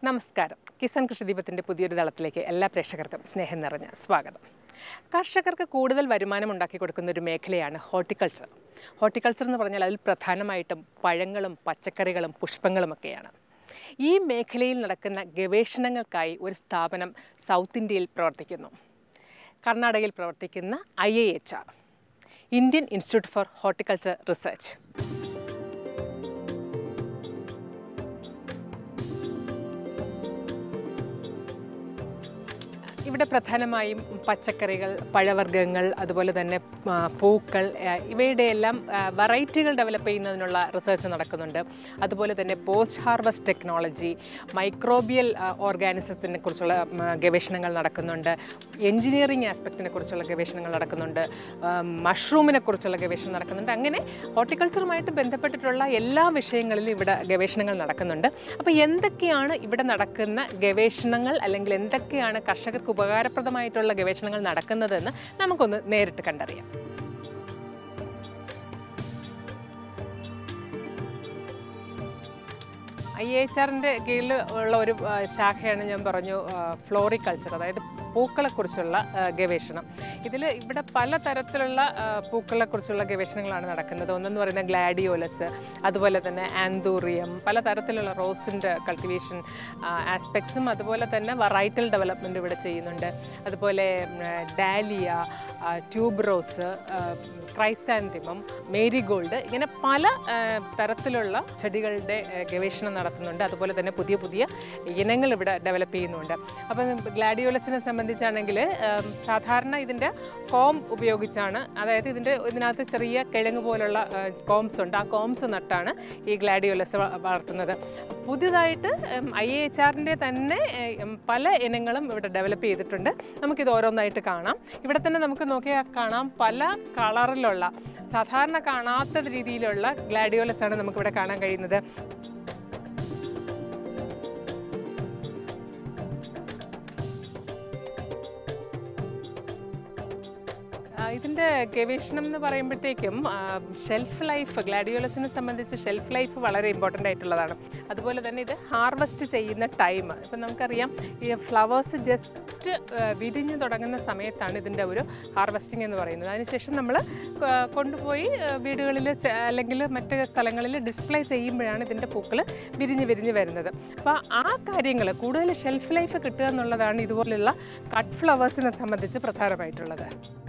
നമസ്കാരം കിസാൻ കൃഷിദീപത്തിൻ്റെ പുതിയൊരു തളത്തിലേക്ക് എല്ലാ പ്രേക്ഷകർക്കും സ്നേഹം നിറഞ്ഞ സ്വാഗതം കർഷകർക്ക് കൂടുതൽ വരുമാനം ഉണ്ടാക്കി കൊടുക്കുന്ന ഒരു മേഖലയാണ് ഹോർട്ടിക്കൾച്ചർ ഹോർട്ടിക്കൾച്ചർ എന്ന് പറഞ്ഞാൽ അതിൽ പ്രധാനമായിട്ടും പഴങ്ങളും പച്ചക്കറികളും പുഷ്പങ്ങളുമൊക്കെയാണ് ഈ മേഖലയിൽ നടക്കുന്ന ഗവേഷണങ്ങൾക്കായി ഒരു സ്ഥാപനം സൗത്ത് ഇന്ത്യയിൽ പ്രവർത്തിക്കുന്നു കർണാടകയിൽ പ്രവർത്തിക്കുന്ന I A H R Indian institute for horticulture research ഇവിടെ പ്രധാനമായും പച്ചക്കറികൾ പഴവർഗ്ഗങ്ങൾ അതുപോലെ തന്നെ ആ, പൂക്കൾ ആ, ഇവയുടെ എല്ലാം വെറൈറ്റികൾ ഡെവലപ്പ് ചെയ്യുന്നതിനുള്ള റിസർച്ച് നടക്കുന്നുണ്ട് അതുപോലെ തന്നെ പോസ്റ്റ് ഹാർവസ്റ്റ് ടെക്നോളജി മൈക്രോബിയൽ ഓർഗാനിസത്തിനെ കുറിച്ചുള്ള ഉം, ഗവേഷണങ്ങൾ നടക്കുന്നുണ്ട് എൻജിനീയറിംഗ് ആസ്പെക്റ്റിനെ കുറിച്ചുള്ള ഗവേഷണങ്ങൾ നടക്കുന്നുണ്ട് മഷ്റൂമിനെ കുറിച്ചുള്ള ഗവേഷണം നടക്കുന്നുണ്ട് അങ്ങനെ ഹോർട്ടിക്കൾച്ചറുമായിട്ട് ബന്ധപ്പെട്ടിട്ടുള്ള എല്ലാ വിഷയങ്ങളിലും ഇവിടെ ഗവേഷണങ്ങൾ നടക്കുന്നുണ്ട് അപ്പോൾ എന്തൊക്കെയാണ് ഇവിടെ നടക്കുന്ന ഗവേഷണങ്ങൾ അല്ലെങ്കിൽ എന്തൊക്കെയാണ് കർഷകർക്ക് ഉപകാരപ്രദമായിട്ടുള്ള ഗവേഷണങ്ങൾ നടക്കുന്നതെന്ന് നമുക്കൊന്ന് നേരിട്ട് കണ്ടറിയാം ഐ എച്ച് ആറിൻ്റെ കീഴിൽ ഉള്ള ഒരു ആ, ശാഖയാണ് ഞാൻ പറഞ്ഞു ഫ്ലോറിക്കൾച്ചർ അതായത് പൂക്കളെക്കുറിച്ചുള്ള ആ, ഗവേഷണം ഇതിൽ ഇവിടെ പല തരത്തിലുള്ള ആ, പൂക്കളെക്കുറിച്ചുള്ള ഗവേഷണങ്ങളാണ് നടക്കുന്നത് ഒന്നെന്ന് പറയുന്നത് ഗ്ലാഡിയോലസ് അതുപോലെ തന്നെ ആന്തൂറിയം പല തരത്തിലുള്ള റോസിൻ്റെ കൾട്ടിവേഷൻ ആസ്പെക്ട്സും അതുപോലെ തന്നെ വറൈറ്റൽ ഡെവലപ്മെൻറ്റ് ഇവിടെ ചെയ്യുന്നുണ്ട് അതുപോലെ dahlia tuberose chrysanthemum marigold ഇങ്ങനെ പല ആ, തരത്തിലുള്ള ചെടികളുടെ ആ, ഗവേഷണം നടത്തുന്നുണ്ട് അതുപോലെ തന്നെ പുതിയ പുതിയ ഇനങ്ങൾ ഇവിടെ ഡെവലപ്പ് ചെയ്യുന്നുണ്ട് അപ്പം ഗ്ലാഡിയോലസിനെ സംബന്ധിച്ചാണെങ്കിൽ സാധാരണ ഇതിൻ്റെ കോം ഉപയോഗിച്ചാണ് അതായത് ഇതിൻ്റെ ഇതിനകത്ത് ചെറിയ കിഴങ്ങ് പോലുള്ള കോംസ് ഉണ്ട് ആ കോംസ് നട്ടാണ് ഈ ഗ്ലാഡിയോലസ് വ- വളർത്തുന്നത് പുതിയതായിട്ട് ഐ എച്ച് ആറിൻ്റെ തന്നെ ഉം, പല ഇനങ്ങളും ഇവിടെ ഡെവലപ്പ് ചെയ്തിട്ടുണ്ട് നമുക്കിത് ഓരോന്നായിട്ട് കാണാം ഇവിടെ തന്നെ നമുക്ക് നോക്കിയാൽ കാണാം പല കളറിലുള്ള സാധാരണ കാണാത്ത രീതിയിലുള്ള ഗ്ലാഡിയോലസ് ആണ് നമുക്കിവിടെ കാണാൻ കഴിയുന്നത് ആ, ഇതിൻ്റെ ഗവേഷണം എന്ന് പറയുമ്പോഴത്തേക്കും ഷെൽഫ് ലൈഫ് ഗ്ലാഡിയോലസിനെ സംബന്ധിച്ച് ഷെൽഫ് ലൈഫ് വളരെ ഇമ്പോർട്ടൻ്റ് ആയിട്ടുള്ളതാണ് അതുപോലെ തന്നെ ഇത് ഹാർവെസ്റ്റ് ചെയ്യുന്ന ടൈം ഇപ്പം നമുക്കറിയാം ഈ ഫ്ലവേഴ്സ് ജസ്റ്റ് വിരിഞ്ഞ് തുടങ്ങുന്ന സമയത്താണ് ഇതിൻ്റെ ഒരു ഹാർവെസ്റ്റിംഗ് എന്ന് പറയുന്നത് അതിനുശേഷം നമ്മൾ കൊണ്ടുപോയി ആ, വീടുകളിൽ ചെ- അല്ലെങ്കിൽ മറ്റ് സ്ഥലങ്ങളിൽ ഡിസ്പ്ലേ ചെയ്യുമ്പോഴാണ് ഇതിൻ്റെ പൂക്കൾ വിരിഞ്ഞ് വിരിഞ്ഞ് വരുന്നത് അപ്പോൾ ആ കാര്യങ്ങൾ കൂടുതൽ ഷെൽഫ് ലൈഫ് കിട്ടുക എന്നുള്ളതാണ് ഇതുപോലുള്ള കട്ട് ഫ്ലവേഴ്സിനെ സംബന്ധിച്ച് പ്രധാനമായിട്ടുള്ളത്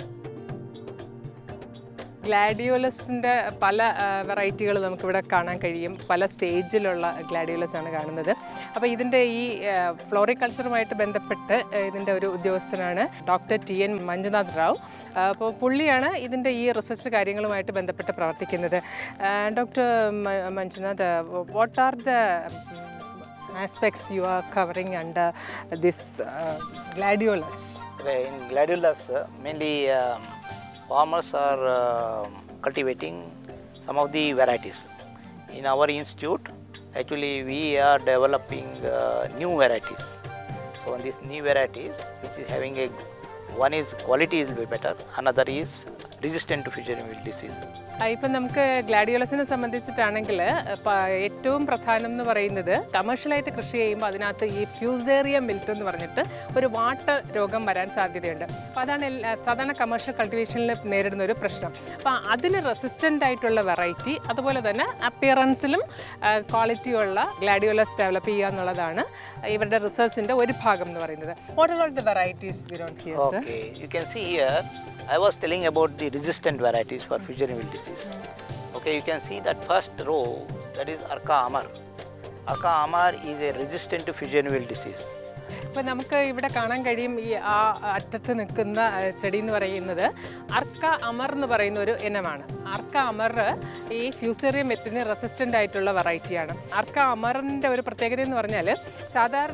ഗ്ലാഡിയോലസിൻ്റെ പല വെറൈറ്റികൾ നമുക്കിവിടെ കാണാൻ കഴിയും പല സ്റ്റേജിലുള്ള ഗ്ലാഡിയോലസ് ആണ് കാണുന്നത് അപ്പോൾ ഇതിൻ്റെ ഈ ഫ്ലോറിക്കൾച്ചറുമായിട്ട് ബന്ധപ്പെട്ട് ആ, ഇതിൻ്റെ ഒരു ഉദ്യോഗസ്ഥനാണ് doctor T N Manjunath Rao ആ, അപ്പോൾ പുള്ളിയാണ് ഇതിൻ്റെ ഈ റിസർച്ച് കാര്യങ്ങളുമായിട്ട് ബന്ധപ്പെട്ട് പ്രവർത്തിക്കുന്നത് doctor Manjunath what are the aspects you are covering under this uh, gladiolus Okay, in gladiolus, uh, mainly um, farmers are um cultivating some of the varieties. In our institute, actually we are developing uh, new varieties. So in these new varieties, which is having a one is quality is better, another is resistant to future disease. ആ, ഇപ്പം നമുക്ക് ഗ്ലാഡിയോലസിനെ സംബന്ധിച്ചിട്ടാണെങ്കിൽ പ- ഏറ്റവും പ്രധാനം എന്ന് പറയുന്നത് കമേഴ്ഷ്യലായിട്ട് കൃഷി ചെയ്യുമ്പോൾ അതിനകത്ത് ഈ ഫ്യൂസേറിയ മിൽറ്റ് എന്ന് പറഞ്ഞിട്ട് ഒരു വാട്ടർ രോഗം വരാൻ സാധ്യതയുണ്ട് അപ്പോൾ അതാണ് എല്ലാ- സാധാരണ കമേഴ്ഷ്യൽ കൾട്ടിവേഷനിൽ നേരിടുന്ന ഒരു പ്രശ്നം അപ്പോൾ അതിന് റെസിസ്റ്റൻ്റ് ആയിട്ടുള്ള വെറൈറ്റി അതുപോലെ തന്നെ അപ്പിയറൻസിലും ക്വാളിറ്റിയുള്ള ഗ്ലാഡിയോലസ് ഡെവലപ്പ് ചെയ്യുക എന്നുള്ളതാണ് ഇവരുടെ റിസർച്ചിൻ്റെ ഒരു ഭാഗം എന്ന് പറയുന്നത് what are all the varieties grown here Okay, you can see here, I was telling about the resistant varieties for fusion disease. Okay, you can see that first row, that is Arca amar. Arca amar is a resistant to fusion disease. ഇപ്പം നമുക്ക് ഇവിടെ കാണാൻ കഴിയും ഈ ആ അറ്റത്ത് നിൽക്കുന്ന ആ, ചെടി എന്ന് പറയുന്നത് അർക്ക അമർ എന്ന് പറയുന്ന ഒരു ഇനമാണ് അർക്ക അമർ ഈ ഫ്യൂസേറിയം മെറ്റിന് റെസിസ്റ്റൻ്റ് ആയിട്ടുള്ള വെറൈറ്റിയാണ് അർക്ക അമറിൻ്റെ ഒരു പ്രത്യേകത എന്ന് പറഞ്ഞാൽ സാധാരണ ഒരു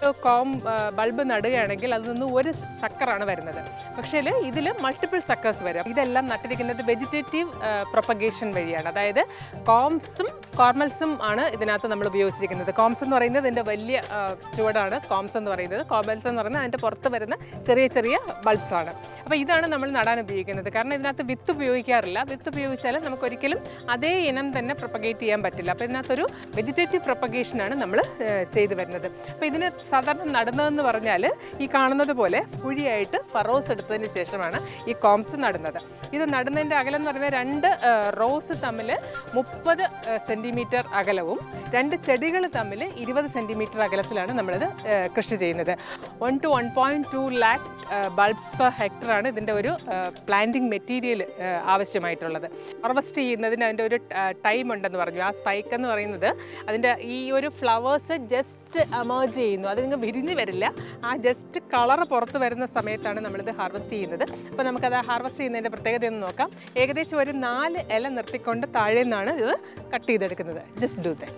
കോം ബൾബ് നടുകയാണെങ്കിൽ അതിൽ നിന്ന് ഒരു സക്കറാണ് വരുന്നത് പക്ഷേ ഇതിൽ മൾട്ടിപ്പിൾ സക്കേഴ്സ് വരും ഇതെല്ലാം നട്ടിരിക്കുന്നത് വെജിറ്റേറ്റീവ് പ്രൊപ്പഗേഷൻ വഴിയാണ് അതായത് കോംസും കോർമൽസും ആണ് ഇതിനകത്ത് നമ്മൾ ഉപയോഗിച്ചിരിക്കുന്നത് കോംസ് എന്ന് പറയുന്നത് ഇതിൻ്റെ വലിയ ആ, ചുവടാണ് കോംസ് എന്ന് പറയുന്നത് കോമൽസ് എന്ന് പറയുന്നത് അതിൻ്റെ പുറത്ത് വരുന്ന ചെറിയ ചെറിയ ബൾബ്സ് ആണ് അപ്പോൾ ഇതാണ് നമ്മൾ നടാൻ ഉപയോഗിക്കുന്നത് കാരണം ഇതിനകത്ത് വിത്ത് ഉപയോഗിക്കാറില്ല വിത്ത് ഉപയോഗിച്ചാൽ നമുക്ക് ഒരിക്കലും അതേ ഇനം തന്നെ പ്രൊപ്പഗേറ്റ് ചെയ്യാൻ പറ്റില്ല അപ്പോൾ ഇതിനകത്തൊരു വെജിറ്റേറ്റീവ് പ്രൊപ്പഗേഷനാണ് നമ്മൾ ചെയ്തു വരുന്നത് അപ്പോൾ ഇതിന് സാധാരണ നടുന്നതെന്ന് പറഞ്ഞാൽ ഈ കാണുന്നത് പോലെ കുഴിയായിട്ട് ഫറോസ് എടുത്തതിന് ശേഷമാണ് ഈ കോംസ് നടുന്നത് ഇത് നടുന്നതിൻ്റെ അകലം എന്ന് പറയുന്നത് രണ്ട് റോസ് തമ്മിൽ മുപ്പത് സെൻറ്റിമീറ്റർ അകലവും രണ്ട് ചെടികൾ തമ്മിൽ ഇരുപത് സെൻറ്റിമീറ്റർ അകലത്തിലാണ് നമ്മളിത് ഏഹ്, കൃഷി ചെയ്യുന്നത് one to one point two lakh bulbs per ഹെക്ടറാണ് ഇതിൻ്റെ ഒരു പ്ലാന്റിംഗ് മെറ്റീരിയൽ ആവശ്യമായിട്ടുള്ളത് ഹാർവസ്റ്റ് ചെയ്യുന്നതിന് അതിൻ്റെ ഒരു ടൈം ഉണ്ടെന്ന് പറഞ്ഞു ആ സ്പൈക്ക് എന്ന് പറയുന്നത് അതിൻ്റെ ഈ ഒരു ഫ്ലവേഴ്സ് ജസ്റ്റ് അമേർജ് ചെയ്യുന്നു അത് നിങ്ങൾ വിരിഞ്ഞ് വരില്ല ആ ജസ്റ്റ് കളർ പുറത്ത് വരുന്ന സമയത്താണ് നമ്മളിത് ഹാർവസ്റ്റ് ചെയ്യുന്നത് അപ്പോൾ നമുക്കത് ഹാർവസ്റ്റ് ചെയ്യുന്നതിൻ്റെ പ്രത്യേകത ഒന്ന് നോക്കാം ഏകദേശം ഒരു നാല് ഇല നിർത്തിക്കൊണ്ട് താഴെ നിന്നാണ് ഇത് കട്ട് ചെയ്തെടുക്കുന്നത് ജസ്റ്റ് ഡു ദാറ്റ്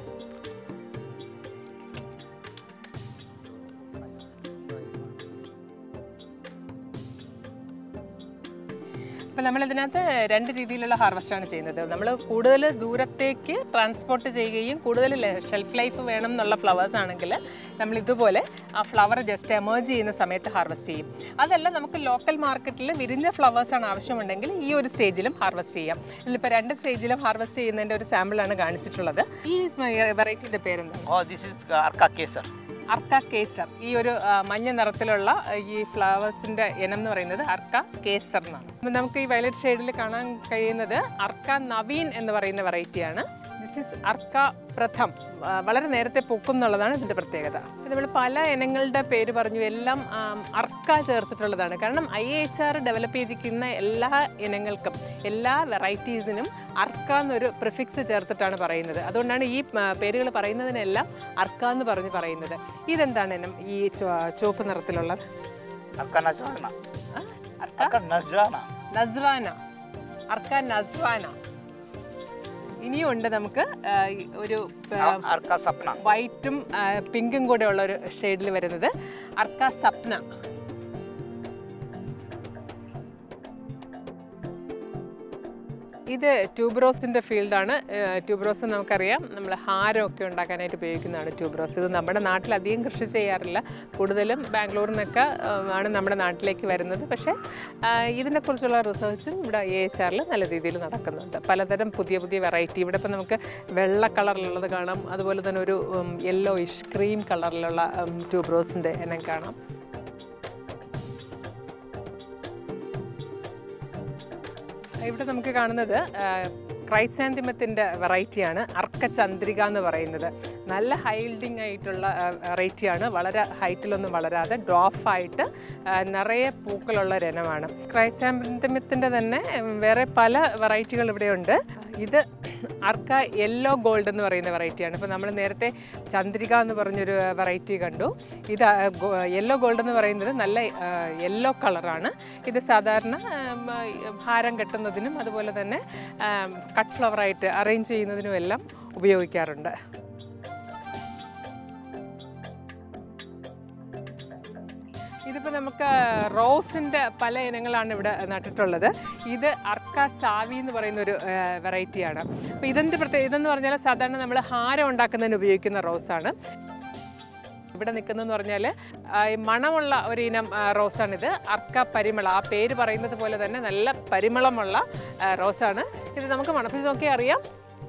അപ്പം നമ്മളിതിനകത്ത് രണ്ട് രീതിയിലുള്ള ഹാർവസ്റ്റാണ് ചെയ്യുന്നത് നമ്മൾ കൂടുതൽ ദൂരത്തേക്ക് ട്രാൻസ്പോർട്ട് ചെയ്യുകയും കൂടുതൽ ഷെൽഫ് ലൈഫ് വേണം എന്നുള്ള ഫ്ലവേഴ്സ് ആണെങ്കിൽ നമ്മൾ ഇതുപോലെ ആ ഫ്ലവർ ജസ്റ്റ് എമേർജ് ചെയ്യുന്ന സമയത്ത് ഹാർവസ്റ്റ് ചെയ്യും അതല്ല നമുക്ക് ലോക്കൽ മാർക്കറ്റിൽ വിരിഞ്ഞ ഫ്ലവേഴ്സാണ് ആവശ്യമുണ്ടെങ്കിൽ ഈ ഒരു സ്റ്റേജിലും ഹാർവസ്റ്റ് ചെയ്യാം ഇതിലിപ്പോൾ രണ്ട് സ്റ്റേജിലും ഹാർവസ്റ്റ് ചെയ്യുന്നതിൻ്റെ ഒരു സാമ്പിളാണ് കാണിച്ചിട്ടുള്ളത് ഈ വെറൈറ്റിയുടെ പേരെന്താണ് Oh, this is Arca Kesar. അർക്ക കേസർ ഈ ഒരു ആ, മഞ്ഞ നിറത്തിലുള്ള ഈ ഫ്ലവേഴ്സിന്റെ ഇനം എന്ന് പറയുന്നത് അർക്ക കേസർ എന്നാണ് അപ്പം നമുക്ക് ഈ വയലറ്റ് ഷെയ്ഡിൽ കാണാൻ കഴിയുന്നത് അർക്ക നവീൻ എന്ന് പറയുന്ന വെറൈറ്റിയാണ് ദിസ് ഇസ് അർക്ക പ്രഥം ആ, വളരെ നേരത്തെ പൂക്കും എന്നുള്ളതാണ് ഇതിൻ്റെ പ്രത്യേകത നമ്മൾ പല ഇനങ്ങളുടെ പേര് പറഞ്ഞു എല്ലാം ആം, അർക്ക ചേർത്തിട്ടുള്ളതാണ് കാരണം ഐ എച്ച് ആർ ഡെവലപ്പ് ചെയ്തിരിക്കുന്ന എല്ലാ ഇനങ്ങൾക്കും എല്ലാ വെറൈറ്റീസിനും അർക്ക എന്നൊരു പ്രിഫിക്സ് ചേർത്തിട്ടാണ് പറയുന്നത് അതുകൊണ്ടാണ് ഈ പേരുകൾ പറയുന്നതിനെല്ലാം അർക്ക എന്ന് പറഞ്ഞ് പറയുന്നത് ഇതെന്താണ് ഇനം ഈ ചുവ- ചുവപ്പ് നിറത്തിലുള്ളത് Arca Nazrana. ആ? അർക്ക Arca Nazrana. നസ്രാന അർക്ക നസ്രാന ഇനിയും ഉണ്ട് നമുക്ക് ആ, ഈ ഒരു Ar- Arca Sapna. വൈറ്റും പിങ്കും കൂടെ ഉള്ള ഒരു ഷെയ്ഡിൽ വരുന്നത് അർക്ക സപ്ന ഇത് ട്യൂബ്രോസിൻ്റെ ഫീൽഡാണ് ട്യൂബ്രോസ് നമുക്കറിയാം നമ്മൾ ഹാരമൊക്കെ ഉണ്ടാക്കാനായിട്ട് ഉപയോഗിക്കുന്നതാണ് ട്യൂബ്രോസ് ഇത് നമ്മുടെ നാട്ടിൽ അധികം കൃഷി ചെയ്യാറില്ല കൂടുതലും ബാംഗ്ലൂരിൽ നിന്നൊക്കെ ആ, ആണ് നമ്മുടെ നാട്ടിലേക്ക് വരുന്നത് പക്ഷേ ആ, ഇതിനെക്കുറിച്ചുള്ള റിസർച്ചും ഇവിടെ എ എച്ച് ആറിൽ നല്ല രീതിയിൽ നടക്കുന്നുണ്ട് പലതരം പുതിയ പുതിയ വെറൈറ്റി ഇവിടെ ഇപ്പം നമുക്ക് വെള്ള കളറിലുള്ളത് കാണാം അതുപോലെ തന്നെ ഒരു യെല്ലോ ഇഷ് ക്രീം കളറിലുള്ള ട്യൂബ്രോസിൻ്റെ ഇനം കാണാം ഇവിടെ നമുക്ക് കാണുന്നത് ക്രൈസാന്തിമത്തിൻ്റെ വെറൈറ്റിയാണ് അർക്കചന്ദ്രിക എന്ന് പറയുന്നത് നല്ല ഹൈൽഡിങ് ആയിട്ടുള്ള വെറൈറ്റിയാണ് വളരെ ഹൈറ്റിലൊന്നും വളരാതെ ഡ്രോഫായിട്ട് നിറയെ പൂക്കളുള്ള ഒരു ഇനമാണ് ക്രൈസാന്തിമത്തിൻ്റെ തന്നെ ഉം, വേറെ പല വെറൈറ്റികൾ ഇവിടെയുണ്ട് ഇത് അർക്ക യെല്ലോ ഗോൾഡ് എന്ന് പറയുന്ന വെറൈറ്റിയാണ് ഇപ്പോൾ നമ്മൾ നേരത്തെ ചന്ദ്രിക എന്ന് പറഞ്ഞൊരു വെറൈറ്റി കണ്ടു ഇത് യെല്ലോ ഗോൾഡ് എന്ന് പറയുന്നത് നല്ല യെല്ലോ കളറാണ് ഇത് സാധാരണ ഉം, ഹാരം കെട്ടുന്നതിനും അതുപോലെ തന്നെ കട്ട് ഫ്ലവറായിട്ട് അറേഞ്ച് ചെയ്യുന്നതിനും എല്ലാം ഉപയോഗിക്കാറുണ്ട് ഇതിപ്പോൾ നമുക്ക് റോസിൻ്റെ പല ഇനങ്ങളാണ് ഇവിടെ നട്ടിട്ടുള്ളത് ഇത് അർക്ക സാവി എന്ന് പറയുന്ന ഒരു വെറൈറ്റിയാണ് അപ്പോൾ ഇതിൻ്റെ പ്രത്യേക ഇതെന്ന് പറഞ്ഞാൽ സാധാരണ നമ്മൾ ഹാരം ഉണ്ടാക്കുന്നതിന് ഉപയോഗിക്കുന്ന റോസാണ് ഇവിടെ നിൽക്കുന്നതെന്ന് പറഞ്ഞാൽ ഈ മണമുള്ള ഒരു ഇനം ആ, റോസാണിത് അർക്ക പരിമള ആ പേര് പറയുന്നത് പോലെ തന്നെ നല്ല പരിമളമുള്ള ആ, റോസാണ് ഇത് നമുക്ക് മണപ്പിച്ച് നോക്കിയാൽ അറിയാം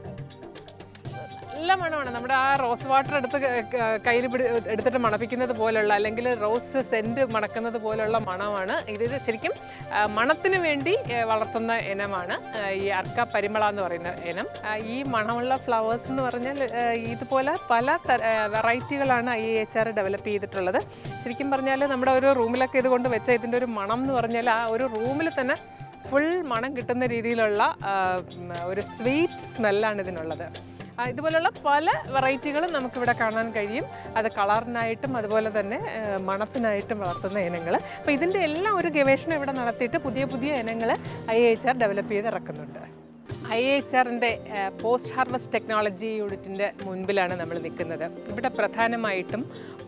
നല്ല മണമാണ് നമ്മുടെ ആ റോസ് വാട്ടർ എടുത്ത് കയ്യിൽ പിടി എടുത്തിട്ട് മണപ്പിക്കുന്നത് പോലുള്ള അല്ലെങ്കിൽ റോസ് സെൻറ്റ് മണക്കുന്നത് പോലുള്ള മണമാണ് ഇത് ഇത് ശരിക്കും ആ, മണത്തിന് വേണ്ടി ആ, വളർത്തുന്ന ഇനമാണ് ആ, ഈ അർക്ക പരിമള എന്ന് പറയുന്ന ഇനം ആ, ഈ മണമുള്ള ഫ്ലവേഴ്സ് എന്ന് പറഞ്ഞാൽ ആ, ഇതുപോലെ പല വെറൈറ്റികളാണ് ഐ എച്ച് ആർ ഡെവലപ്പ് ചെയ്തിട്ടുള്ളത് ശരിക്കും പറഞ്ഞാൽ നമ്മുടെ ഒരു റൂമിലൊക്കെ ഇത് കൊണ്ട് വെച്ച ഇതിൻ്റെ ഒരു മണം എന്ന് പറഞ്ഞാൽ ആ ഒരു റൂമിൽ തന്നെ ഫുൾ മണം കിട്ടുന്ന രീതിയിലുള്ള ആ, ഉം, ഒരു സ്വീറ്റ് സ്മെല്ലാണ് ഇതിനുള്ളത് ആ, ഇതുപോലുള്ള പല വെറൈറ്റികളും നമുക്കിവിടെ കാണാൻ കഴിയും അത് കളറിനായിട്ടും അതുപോലെ തന്നെ ആ, മണത്തിനായിട്ടും വളർത്തുന്ന ഇനങ്ങൾ അപ്പോൾ ഇതിൻ്റെ എല്ലാം ഒരു ഗവേഷണം ഇവിടെ നടത്തിയിട്ട് പുതിയ പുതിയ ഇനങ്ങൾ ഐ എച്ച് ആർ ഡെവലപ്പ് ചെയ്ത് ഇറക്കുന്നുണ്ട് ഐ എച്ച് ആറിൻ്റെ പോസ്റ്റ് ഹാർവസ്റ്റ് ടെക്നോളജി യൂണിറ്റിൻ്റെ മുൻപിലാണ് നമ്മൾ നിൽക്കുന്നത് ഇവിടെ പ്രധാനമായിട്ടും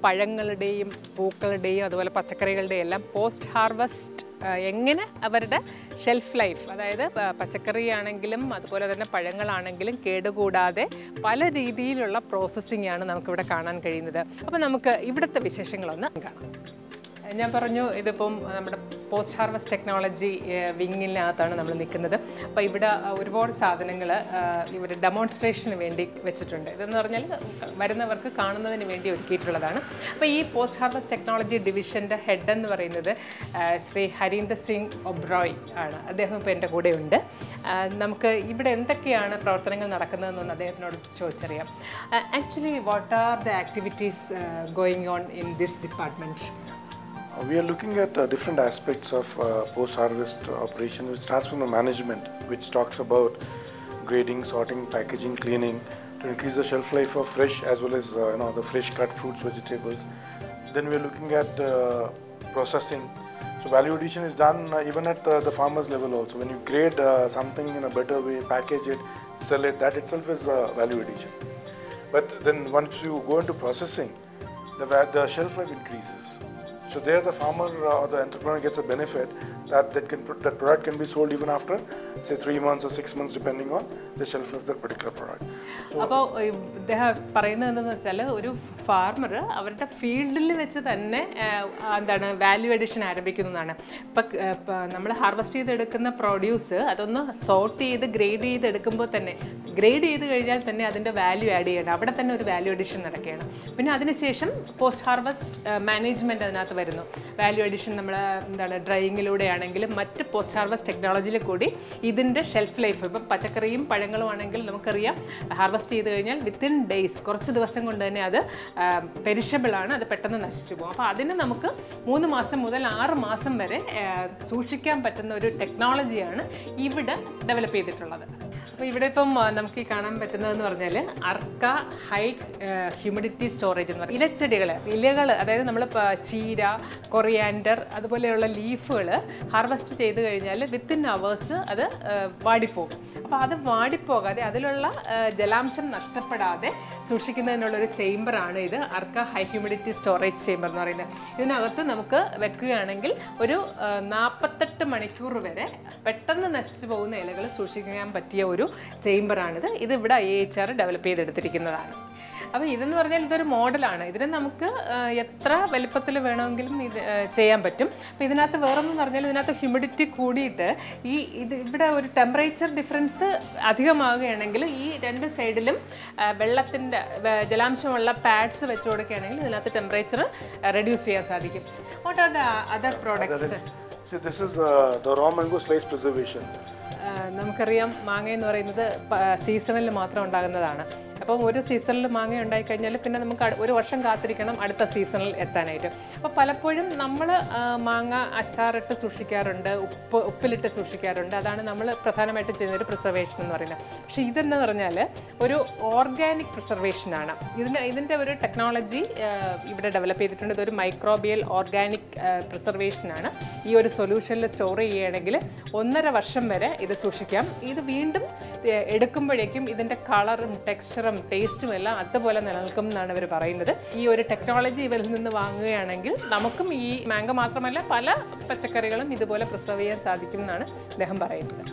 പഴങ്ങളുടെയും പൂക്കളുടെയും അതുപോലെ പച്ചക്കറികളുടെയും എല്ലാം പോസ്റ്റ് ഹാർവസ്റ്റ് എങ്ങനെ അവരുടെ ഷെൽഫ് ലൈഫ് അതായത് പ- പച്ചക്കറി ആണെങ്കിലും അതുപോലെ തന്നെ പഴങ്ങളാണെങ്കിലും കേടുകൂടാതെ പല രീതിയിലുള്ള പ്രോസസ്സിംഗ് ആണ് നമുക്കിവിടെ കാണാൻ കഴിയുന്നത് അപ്പോൾ നമുക്ക് ഇവിടുത്തെ വിശേഷങ്ങളൊന്ന് കാണാം ഞാൻ പറഞ്ഞു ഇതിപ്പം നമ്മുടെ പോസ്റ്റ് ഹാർവസ്റ്റ് ടെക്നോളജി വിങ്ങിനകത്താണ് നമ്മൾ നിൽക്കുന്നത് അപ്പോൾ ഇവിടെ ആ, ഒരുപാട് സാധനങ്ങൾ ഇവർ ഡെമോൺസ്ട്രേഷന് വേണ്ടി വെച്ചിട്ടുണ്ട് ഇതെന്ന് പറഞ്ഞാൽ വരുന്നവർക്ക് കാണുന്നതിന് വേണ്ടി ഒരുക്കിയിട്ടുള്ളതാണ് അപ്പോൾ ഈ പോസ്റ്റ് ഹാർവസ്റ്റ് ടെക്നോളജി ഡിവിഷൻ്റെ ഹെഡ് എന്ന് പറയുന്നത് ആ, ശ്രീ ഹരീന്ദർ സിംഗ് ഒബ്രോയ് ആണ് അദ്ദേഹം ഇപ്പോൾ എൻ്റെ കൂടെ ഉണ്ട് ആ, നമുക്ക് ഇവിടെ എന്തൊക്കെയാണ് പ്രവർത്തനങ്ങൾ നടക്കുന്നതെന്നൊന്ന് അദ്ദേഹത്തിനോട് ചോദിച്ചറിയാം actually what are the activities going on in this department Uh, We are looking at uh, different aspects of uh, post-harvest operation, which starts from the management, which talks about grading, sorting, packaging, cleaning, to increase the shelf life of fresh as well as uh, you know the fresh cut fruits, vegetables. Then we are looking at uh, processing. So value addition is done uh, even at uh, the farmers level also. When you grade uh, something in a better way, package it, sell it, that itself is uh, value addition. But then once you go into processing, the, va- the shelf life increases. So there the farmer uh, or the entrepreneur gets a benefit that that, can, pro- that product can be sold even after say three months or six months depending on the shelf life of that particular product. അപ്പോൾ ഇദ്ദേഹം പറയുന്നത് എന്താണെന്ന് വെച്ചാൽ ഒരു farmer അവരുടെ ഫീൽഡിൽ വെച്ച് തന്നെ ആ, എന്താണ് വാല്യൂ അഡീഷൻ ആരംഭിക്കുന്നതാണ് ഇപ്പം നമ്മൾ ഹാർവെസ്റ്റ് ചെയ്തെടുക്കുന്ന പ്രൊഡ്യൂസ് അതൊന്ന് സോർട്ട് ചെയ്ത് ഗ്രേഡ് ചെയ്ത് എടുക്കുമ്പോൾ തന്നെ ഗ്രേഡ് ചെയ്ത് കഴിഞ്ഞാൽ തന്നെ അതിൻ്റെ വാല്യൂ ആഡ് ചെയ്യണം അവിടെ തന്നെ ഒരു വാല്യൂ അഡീഷൻ നടക്കുകയാണ് പിന്നെ അതിനുശേഷം പോസ്റ്റ് ഹാർവസ്റ്റ് മാനേജ്മെൻറ്റ് അതിനകത്ത് വരുന്നു വാല്യൂ അഡീഷൻ നമ്മൾ എന്താണ് ഡ്രൈയിങ്ങിലൂടെ ആണെങ്കിലും മറ്റ് പോസ്റ്റ് ഹാർവസ്റ്റ് ടെക്നോളജിയിൽ കൂടി ഇതിൻ്റെ ഷെൽഫ് ലൈഫ് ഇപ്പം പച്ചക്കറിയും പഴങ്ങളും ആണെങ്കിൽ നമുക്കറിയാം ഹാർവസ്റ്റ് ചെയ്ത് കഴിഞ്ഞാൽ വിത്തിൻ ഡേയ്സ് കുറച്ച് ദിവസം കൊണ്ട് തന്നെ അത് പെരിഷബിൾ ആണ് അത് പെട്ടെന്ന് നശിച്ചു പോകും അപ്പോൾ അതിന് നമുക്ക് മൂന്ന് മാസം മുതൽ ആറ് മാസം വരെ ആ, സൂക്ഷിക്കാൻ പറ്റുന്ന ഒരു ടെക്നോളജിയാണ് ഇവിടെ ഡെവലപ്പ് ചെയ്തിട്ടുള്ളത് അപ്പോൾ ഇവിടെ ഇപ്പം ആ, നമുക്ക് ഈ കാണാൻ പറ്റുന്നതെന്ന് പറഞ്ഞാൽ അർക്ക ഹൈ ഹ്യൂമിഡിറ്റി സ്റ്റോറേജ് എന്ന് പറയും ഇലച്ചെടികൾ ഇലകൾ അതായത് നമ്മൾ ചീര കൊറിയാൻഡർ അതുപോലെയുള്ള ലീഫുകൾ ഹാർവെസ്റ്റ് ചെയ്ത് കഴിഞ്ഞാൽ വിത്തിൻ അവേഴ്സ് അത് ആ, വാടിപ്പോകും അപ്പോൾ അത് വാടിപ്പോകാതെ അതിലുള്ള ആ, ജലാംശം നഷ്ടപ്പെടാതെ സൂക്ഷിക്കുന്നതിനുള്ള ഒരു ചേംബറാണ് ഇത് Arka high humidity storage chamber എന്ന് പറയുന്നത് ഇതിനകത്ത് നമുക്ക് വെക്കുകയാണെങ്കിൽ ഒരു ആ, നാൽപ്പത്തെട്ട് മണിക്കൂർ വരെ പെട്ടെന്ന് നശിച്ചു പോകുന്ന ഇലകൾ സൂക്ഷിക്കാൻ പറ്റിയ ഒരു ചേംബറാണിത് ഇത് ഇവിടെ ഐ എച്ച് ആർ ഡെവലപ്പ് ചെയ്തെടുത്തിരിക്കുന്നതാണ് അപ്പോൾ ഇതെന്ന് പറഞ്ഞാൽ ഇതൊരു മോഡലാണ് ഇതിനെ നമുക്ക് ആ, എത്ര വലിപ്പത്തിൽ വേണമെങ്കിലും ഇത് ആ, ചെയ്യാൻ പറ്റും അപ്പോൾ ഇതിനകത്ത് വേറൊന്നും പറഞ്ഞാൽ ഇതിനകത്ത് ഹ്യൂമിഡിറ്റി കൂടിയിട്ട് ഈ ഇത് ഇവിടെ ഒരു ടെമ്പറേച്ചർ ഡിഫറൻസ് അധികമാവുകയാണെങ്കിൽ ഈ രണ്ട് സൈഡിലും വെള്ളത്തിൻ്റെ ജലാംശമുള്ള പാഡ്സ് വെച്ച് കൊടുക്കുകയാണെങ്കിൽ ഇതിനകത്ത് ടെമ്പറേച്ചർ റെഡ്യൂസ് ചെയ്യാൻ സാധിക്കും what are the other products See, this is uh, the raw mango slice preservation. ആ, നമുക്കറിയാം മാങ്ങ എന്ന് പറയുന്നത് സീസണിൽ മാത്രം ഉണ്ടാകുന്നതാണ് അപ്പം ഒരു സീസണിൽ മാങ്ങ ഉണ്ടായിക്കഴിഞ്ഞാൽ പിന്നെ നമുക്ക് അട്- ഒരു വർഷം കാത്തിരിക്കണം അടുത്ത സീസണിൽ എത്താനായിട്ട് അപ്പോൾ പലപ്പോഴും നമ്മൾ മാങ്ങ അച്ചാറിട്ട് സൂക്ഷിക്കാറുണ്ട് ഉപ്പ് ഉപ്പിലിട്ട് സൂക്ഷിക്കാറുണ്ട് അതാണ് നമ്മൾ പ്രധാനമായിട്ടും ചെയ്യുന്ന ഒരു പ്രിസർവേഷൻ എന്ന് പറയുന്നത് പക്ഷേ ഇതെന്ന് പറഞ്ഞാൽ ഒരു ഓർഗാനിക് പ്രിസർവേഷനാണ് ഇതിന് ഇതിൻ്റെ ഒരു ടെക്നോളജി ഇവിടെ ഡെവലപ്പ് ചെയ്തിട്ടുണ്ട് ഇതൊരു മൈക്രോബിയൽ ഓർഗാനിക് പ്രിസർവേഷനാണ് ഈ ഒരു സൊല്യൂഷനിൽ സ്റ്റോർ ചെയ്യുകയാണെങ്കിൽ ഒന്നര വർഷം വരെ ഇത് സൂക്ഷിക്കാം ഇത് വീണ്ടും ഏഹ്, എടുക്കുമ്പോഴേക്കും ഇതിൻ്റെ കളറും ടെക്സ്ചറും ടേസ്റ്റും എല്ലാം അതുപോലെ നിലനിൽക്കും എന്നാണ് ഇവർ പറയുന്നത് ഈ ഒരു ടെക്നോളജി ഇവരിൽ നിന്ന് വാങ്ങുകയാണെങ്കിൽ നമുക്കും ഈ മാംഗോ മാത്രമല്ല പല പച്ചക്കറികളും ഇതുപോലെ പ്രിസർവ് ചെയ്യാൻ സാധിക്കും എന്നാണ് അദ്ദേഹം പറയുന്നത്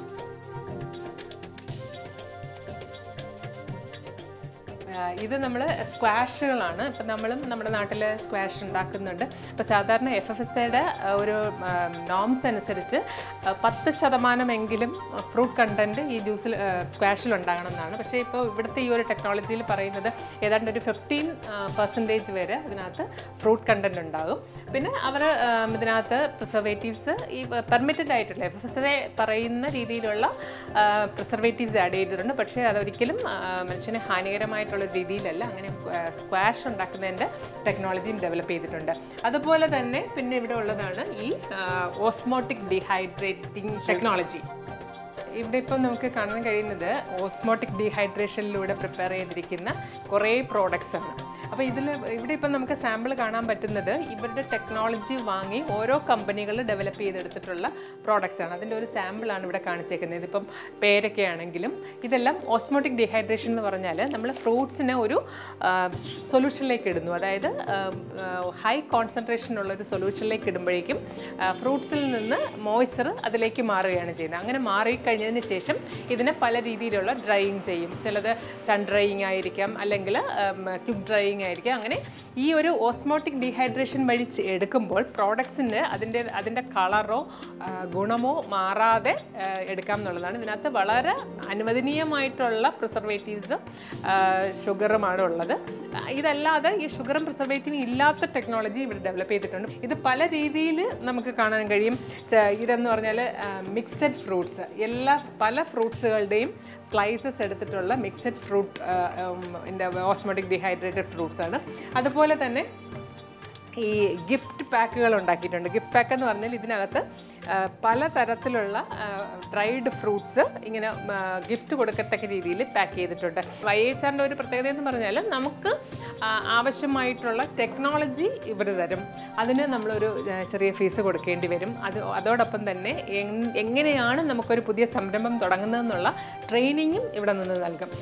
ആ, ഇത് നമ്മൾ സ്ക്വാഷുകളാണ് ഇപ്പം നമ്മളും നമ്മുടെ നാട്ടിൽ സ്ക്വാഷ് ഉണ്ടാക്കുന്നുണ്ട് അപ്പോൾ സാധാരണ എഫ് എഫ് എസ് ഐയുടെ ഒരു നോംസ് അനുസരിച്ച് ആ, പത്ത് ശതമാനമെങ്കിലും ഫ്രൂട്ട് കണ്ടൻറ്റ് ഈ ജ്യൂസിൽ സ്ക്വാഷിൽ ഉണ്ടാകണം എന്നാണ് പക്ഷേ ഇപ്പോൾ ഇവിടുത്തെ ഈ ഒരു ടെക്നോളജിയിൽ പറയുന്നത് ഏതാണ്ട് ഒരു ഫിഫ്റ്റീൻ പെർസെൻറ്റേജ് വരെ ഇതിനകത്ത് ഫ്രൂട്ട് കണ്ടൻറ്റ് ഉണ്ടാകും പിന്നെ അവർ ഇതിനകത്ത് പ്രിസർവേറ്റീവ്സ് ഈ പെർമിറ്റഡ് ആയിട്ടുള്ള എഫ് എഫ് എസ് പറയുന്ന രീതിയിലുള്ള പ്രിസർവേറ്റീവ്സ് ആഡ് ചെയ്തിട്ടുണ്ട് പക്ഷേ അതൊരിക്കലും ആ, മനുഷ്യന് ഹാനികരമായിട്ടുള്ള രീതിയിലല്ല അങ്ങനെ സ്ക്വാഷ് ഉണ്ടാക്കുന്നതിൻ്റെ ടെക്നോളജിയും ഡെവലപ്പ് ചെയ്തിട്ടുണ്ട് അതുപോലെ തന്നെ പിന്നെ ഇവിടെ ഉള്ളതാണ് ഈ ഓസ്മോട്ടിക് ഡീഹൈഡ്രേറ്റിംഗ് ടെക്നോളജി ഇവിടെ ഇപ്പം നമുക്ക് കാണാൻ കഴിയുന്നത് ഓസ്മോട്ടിക് ഡീഹൈഡ്രേഷനിലൂടെ പ്രിപ്പയർ ചെയ്തിരിക്കുന്ന കുറേ പ്രോഡക്ട്സ് ആണ് അപ്പോൾ ഇതിൽ ഇവിടെ ഇപ്പം നമുക്ക് സാമ്പിൾ കാണാൻ പറ്റുന്നത് ഇവരുടെ ടെക്നോളജി വാങ്ങി ഓരോ കമ്പനികൾ ഡെവലപ്പ് ചെയ്തെടുത്തിട്ടുള്ള പ്രോഡക്റ്റ്സ് ആണ് അതിൻ്റെ ഒരു സാമ്പിളാണ് ഇവിടെ കാണിച്ചേക്കുന്നത് ഇതിപ്പം പേരൊക്കെയാണെങ്കിലും ഇതെല്ലാം ഓസ്മോട്ടിക് ഡീഹൈഡ്രേഷൻ എന്ന് പറഞ്ഞാൽ നമ്മൾ ഫ്രൂട്ട്സിനെ ഒരു സൊല്യൂഷനിലേക്ക് ഇടുന്നു അതായത് ഹൈ കോൺസെൻട്രേഷൻ ഉള്ള ഒരു സൊല്യൂഷനിലേക്ക് ഇടുമ്പോഴേക്കും ഫ്രൂട്ട്സിൽ നിന്ന് മോയ്സ്ചർ അതിലേക്ക് മാറുകയാണ് ചെയ്യുന്നത് അങ്ങനെ മാറിക്കഴിഞ്ഞതിന് ശേഷം ഇതിനെ പല രീതിയിലുള്ള ഡ്രൈയിങ് ചെയ്യും ചിലത് സൺ ഡ്രൈയിങ് ആയിരിക്കാം അല്ലെങ്കിൽ ക്യുക്ക് ഡ്രൈയിങ് ആയിരിക്കാം അങ്ങനെ ഈ ഒരു ഓസ്മോട്ടിക് ഡീഹൈഡ്രേഷൻ വഴി ചെ- എടുക്കുമ്പോൾ പ്രോഡക്ട്സിന് അതിൻ്റെ അതിൻ്റെ കളറോ ഗുണമോ മാറാതെ ആ, എടുക്കാം എന്നുള്ളതാണ് ഇതിനകത്ത് വളരെ അനുവദനീയമായിട്ടുള്ള പ്രിസർവേറ്റീവ്സും ഷുഗറുമാണ് ഉള്ളത് ആ, ഇതല്ലാതെ ഈ ഷുഗറും പ്രിസർവേറ്റീവും ഇല്ലാത്ത ടെക്നോളജി ഇവിടെ ഡെവലപ്പ് ചെയ്തിട്ടുണ്ട് ഇത് പല രീതിയിൽ നമുക്ക് കാണാൻ കഴിയും ച- ഇതെന്ന് പറഞ്ഞാൽ മിക്സഡ് ഫ്രൂട്ട്സ് എല്ലാ പല ഫ്രൂട്ട്സുകളുടെയും സ്ലൈസസ് എടുത്തിട്ടുള്ള mixed fruit osmotic dehydrated fruits ആണ് അതുപോലെ തന്നെ ഈ ഗിഫ്റ്റ് പാക്കുകൾ ഉണ്ടാക്കിയിട്ടുണ്ട് ഗിഫ്റ്റ് പാക്ക് എന്ന് പറഞ്ഞാൽ ഇതിനകത്ത് ആ, പല തരത്തിലുള്ള ഡ്രൈഡ് ഫ്രൂട്ട്സ് ഇങ്ങനെ ഗിഫ്റ്റ് കൊടുക്കത്തക്ക രീതിയിൽ പാക്ക് ചെയ്തിട്ടുണ്ട് വൈ എച്ച് ആറിൻ്റെ ഒരു പ്രത്യേകത എന്ന് പറഞ്ഞാൽ നമുക്ക് ആ, ആവശ്യമായിട്ടുള്ള ടെക്നോളജി ഇവർ തരും അതിന് നമ്മളൊരു ആ, ചെറിയ ഫീസ് കൊടുക്കേണ്ടി വരും അത് അതോടൊപ്പം തന്നെ എങ്- എങ്ങനെയാണ് നമുക്കൊരു പുതിയ സംരംഭം തുടങ്ങുന്നതെന്നുള്ള ട്രെയിനിങ്ങും ഇവിടെ നിന്ന് നൽകും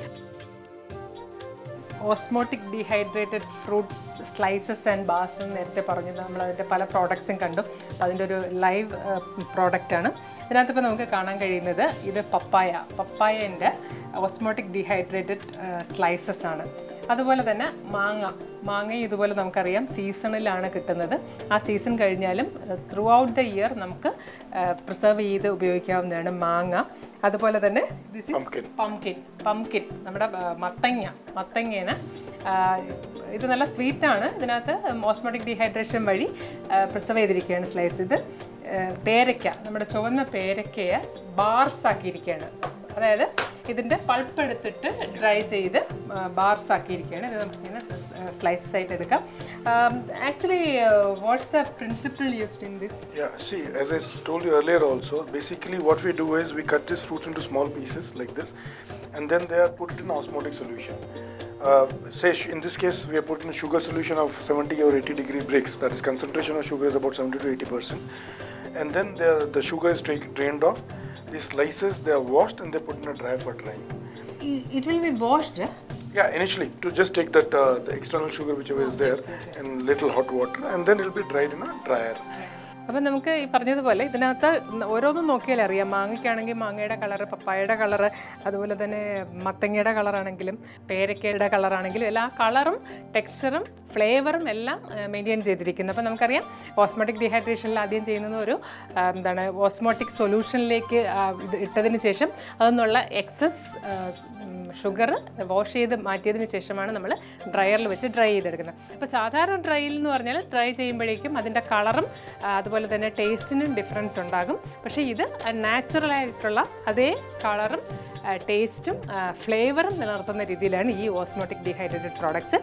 osmotic dehydrated fruit slices and bars എന്ന് നേരത്തെ പറഞ്ഞത് നമ്മൾ അതിൻ്റെ പല പ്രോഡക്ട്സും കണ്ടു അപ്പോൾ അതിൻ്റെ ഒരു ലൈവ് പ്രോഡക്റ്റാണ് ഇതിനകത്ത് ഇപ്പോൾ നമുക്ക് കാണാൻ കഴിയുന്നത് ഇത് പപ്പായ പപ്പായൻ്റെ ഓസ്മോട്ടിക് ഡീഹൈഡ്രേറ്റഡ് സ്ലൈസസ് ആണ് അതുപോലെ തന്നെ മാങ്ങ മാങ്ങ ഇതുപോലെ നമുക്കറിയാം സീസണിലാണ് കിട്ടുന്നത് ആ സീസൺ കഴിഞ്ഞാലും ത്രൂ ഔട്ട് ദ ഇയർ നമുക്ക് പ്രിസർവ് ചെയ്ത് ഉപയോഗിക്കാവുന്നതാണ് മാങ്ങ അതുപോലെ തന്നെ ദിസ് ഇസ് പംകിൻ പംകിൻ നമ്മുടെ ആ, മത്തങ്ങ മത്തങ്ങേനെ ആ, ഇത് നല്ല സ്വീറ്റാണ് ഇതിനകത്ത് ഓസ്മോട്ടിക് ഡീഹൈഡ്രേഷൻ വഴി പ്രിസർവ് ചെയ്തിരിക്കുകയാണ് സ്ലൈസ് ഇത് ആ, പേരയ്ക്ക നമ്മുടെ ചുവന്ന പേരയ്ക്കയെ ബാർസ് ആക്കിയിരിക്കുകയാണ് അതായത് ഇതിൻ്റെ പൾപ്പ് എടുത്തിട്ട് ഡ്രൈ ചെയ്ത് ബാർസ് ആക്കിയിരിക്കുകയാണ് ഇത് നമുക്കിങ്ങനെ സ്ലൈസസ് ആയിട്ട് എടുക്കാം actually what's the principle used in this Yeah, see, as I s- told you earlier also, basically what we do is we cut these fruits into small pieces like this, and then they are put in osmotic solution. Uh, say sh- in this case we are put in a sugar solution of 70 or 80 degree bricks. That is concentration of sugar is about 70 to 80 percent, and then the the sugar is tra- drained off. These slices they are washed and they put in a dryer for drying. It will be washed Yeah, initially to just take that uh, the external sugar whichever is there in little hot water, and then it will be dried in a dryer. അപ്പം നമുക്ക് ഈ പറഞ്ഞതുപോലെ ഇതിനകത്ത് ഓരോന്നും നോക്കിയാൽ അറിയാം മാങ്ങയ്ക്കാണെങ്കിൽ മാങ്ങയുടെ colour പപ്പായയുടെ colour അതുപോലെ തന്നെ മത്തങ്ങയുടെ കളറാണെങ്കിലും പേരക്കയുടെ കളറാണെങ്കിലും എല്ലാ കളറും ടെക്സ്ചറും ഫ്ലേവറും എല്ലാം മെയിൻറ്റെയിൻ ചെയ്തിരിക്കുന്നു അപ്പം നമുക്കറിയാം ഓസ്മോട്ടിക് ഡീഹൈഡ്രേഷനിൽ ആദ്യം ചെയ്യുന്നത് ഒരു ആ, എന്താണ് ഓസ്മോട്ടിക് സൊല്യൂഷനിലേക്ക് ആ, ഇത് ഇട്ടതിന് ശേഷം അതിൽ എക്സസ് ഷുഗർ വാഷ് ചെയ്ത് മാറ്റിയതിന് ശേഷമാണ് നമ്മൾ ഡ്രയറിൽ വെച്ച് ഡ്രൈ ചെയ്തെടുക്കുന്നത് അപ്പോൾ സാധാരണ ഡ്രൈയിൽ എന്ന് പറഞ്ഞാൽ ഡ്രൈ ചെയ്യുമ്പോഴേക്കും അതിൻ്റെ കളറും അതുപോലെ തന്നെ ടേസ്റ്റിനും ഡിഫറൻസ് ഉണ്ടാകും പക്ഷേ ഇത് നാച്ചുറൽ ആയിട്ടുള്ള അതേ കളറും ടേസ്റ്റും ഫ്ലേവറും നിലനിർത്തുന്ന രീതിയിലാണ് ഈ ഓസ്മോട്ടിക് ഡീഹൈഡ്രേറ്റഡ് പ്രോഡക്ട്സ്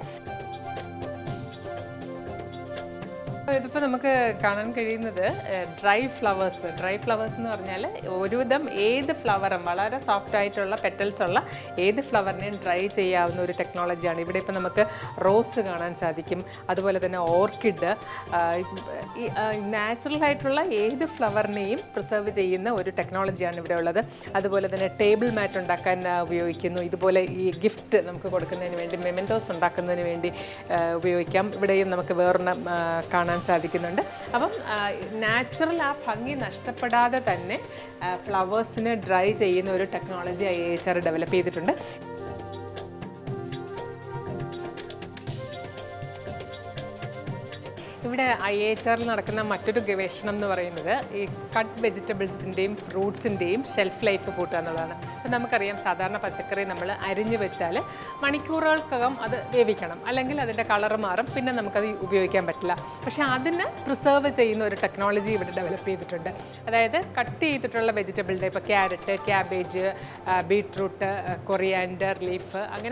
ഇതിപ്പോൾ നമുക്ക് കാണാൻ കഴിയുന്നത് ഡ്രൈ ഫ്ലവേഴ്സ് ഡ്രൈ ഫ്ലവേഴ്സ് എന്ന് പറഞ്ഞാൽ ഒരുവിധം ഏത് ഫ്ലവറും വളരെ സോഫ്റ്റ് ആയിട്ടുള്ള പെറ്റൽസ് ഉള്ള ഏത് ഫ്ലവറിനെയും ഡ്രൈ ചെയ്യാവുന്ന ഒരു ടെക്നോളജിയാണ് ഇവിടെ ഇപ്പോൾ നമുക്ക് റോസ് കാണാൻ സാധിക്കും അതുപോലെ തന്നെ ഓർക്കിഡ് ഈ നാച്ചുറൽ ആയിട്ടുള്ള ഏത് ഫ്ലവറിനെയും പ്രിസർവ് ചെയ്യുന്ന ഒരു ടെക്നോളജിയാണ് ഇവിടെ ഉള്ളത് അതുപോലെ തന്നെ ടേബിൾ മാറ്റ് ഉണ്ടാക്കാൻ ആ, ഉപയോഗിക്കുന്നു ഇതുപോലെ ഈ ഗിഫ്റ്റ് നമുക്ക് കൊടുക്കുന്നതിന് വേണ്ടി മെമെൻറ്റോസ് ഉണ്ടാക്കുന്നതിന് വേണ്ടി ആ, ഉപയോഗിക്കാം ഇവിടെയും നമുക്ക് വേറൊരെണ്ണം ആ, കാണാൻ സാധിക്കുന്നുണ്ട് അപ്പം നാച്ചുറൽ ആ ഭംഗി നഷ്ടപ്പെടാതെ തന്നെ ഫ്ലവേഴ്സിനെ ഡ്രൈ ചെയ്യുന്ന ഒരു technology I H R develop ചെയ്തിട്ടുണ്ട് ഇവിടെ ഐ എച്ച് ആറിൽ നടക്കുന്ന മറ്റൊരു ഗവേഷണം എന്ന് പറയുന്നത് ഈ കട്ട് വെജിറ്റബിൾസിൻ്റെയും ഫ്രൂട്ട്സിൻ്റെയും ഷെൽഫ് ലൈഫ് കൂട്ടുക എന്നുള്ളതാണ് ഇപ്പം നമുക്കറിയാം സാധാരണ പച്ചക്കറി നമ്മൾ അരിഞ്ഞു വെച്ചാൽ മണിക്കൂറുകൾക്കകം അത് വേവിക്കണം അല്ലെങ്കിൽ അതിൻ്റെ കളർ മാറും പിന്നെ നമുക്കത് ഉപയോഗിക്കാൻ പറ്റില്ല പക്ഷേ അതിനെ പ്രിസർവ് ചെയ്യുന്ന ഒരു ടെക്നോളജി ഇവിടെ ഡെവലപ്പ് ചെയ്തിട്ടുണ്ട് അതായത് കട്ട് ചെയ്തിട്ടുള്ള വെജിറ്റബിളിൻ്റെ ഇപ്പോൾ carrot cabbage beetroot coriander leaf അങ്ങനെ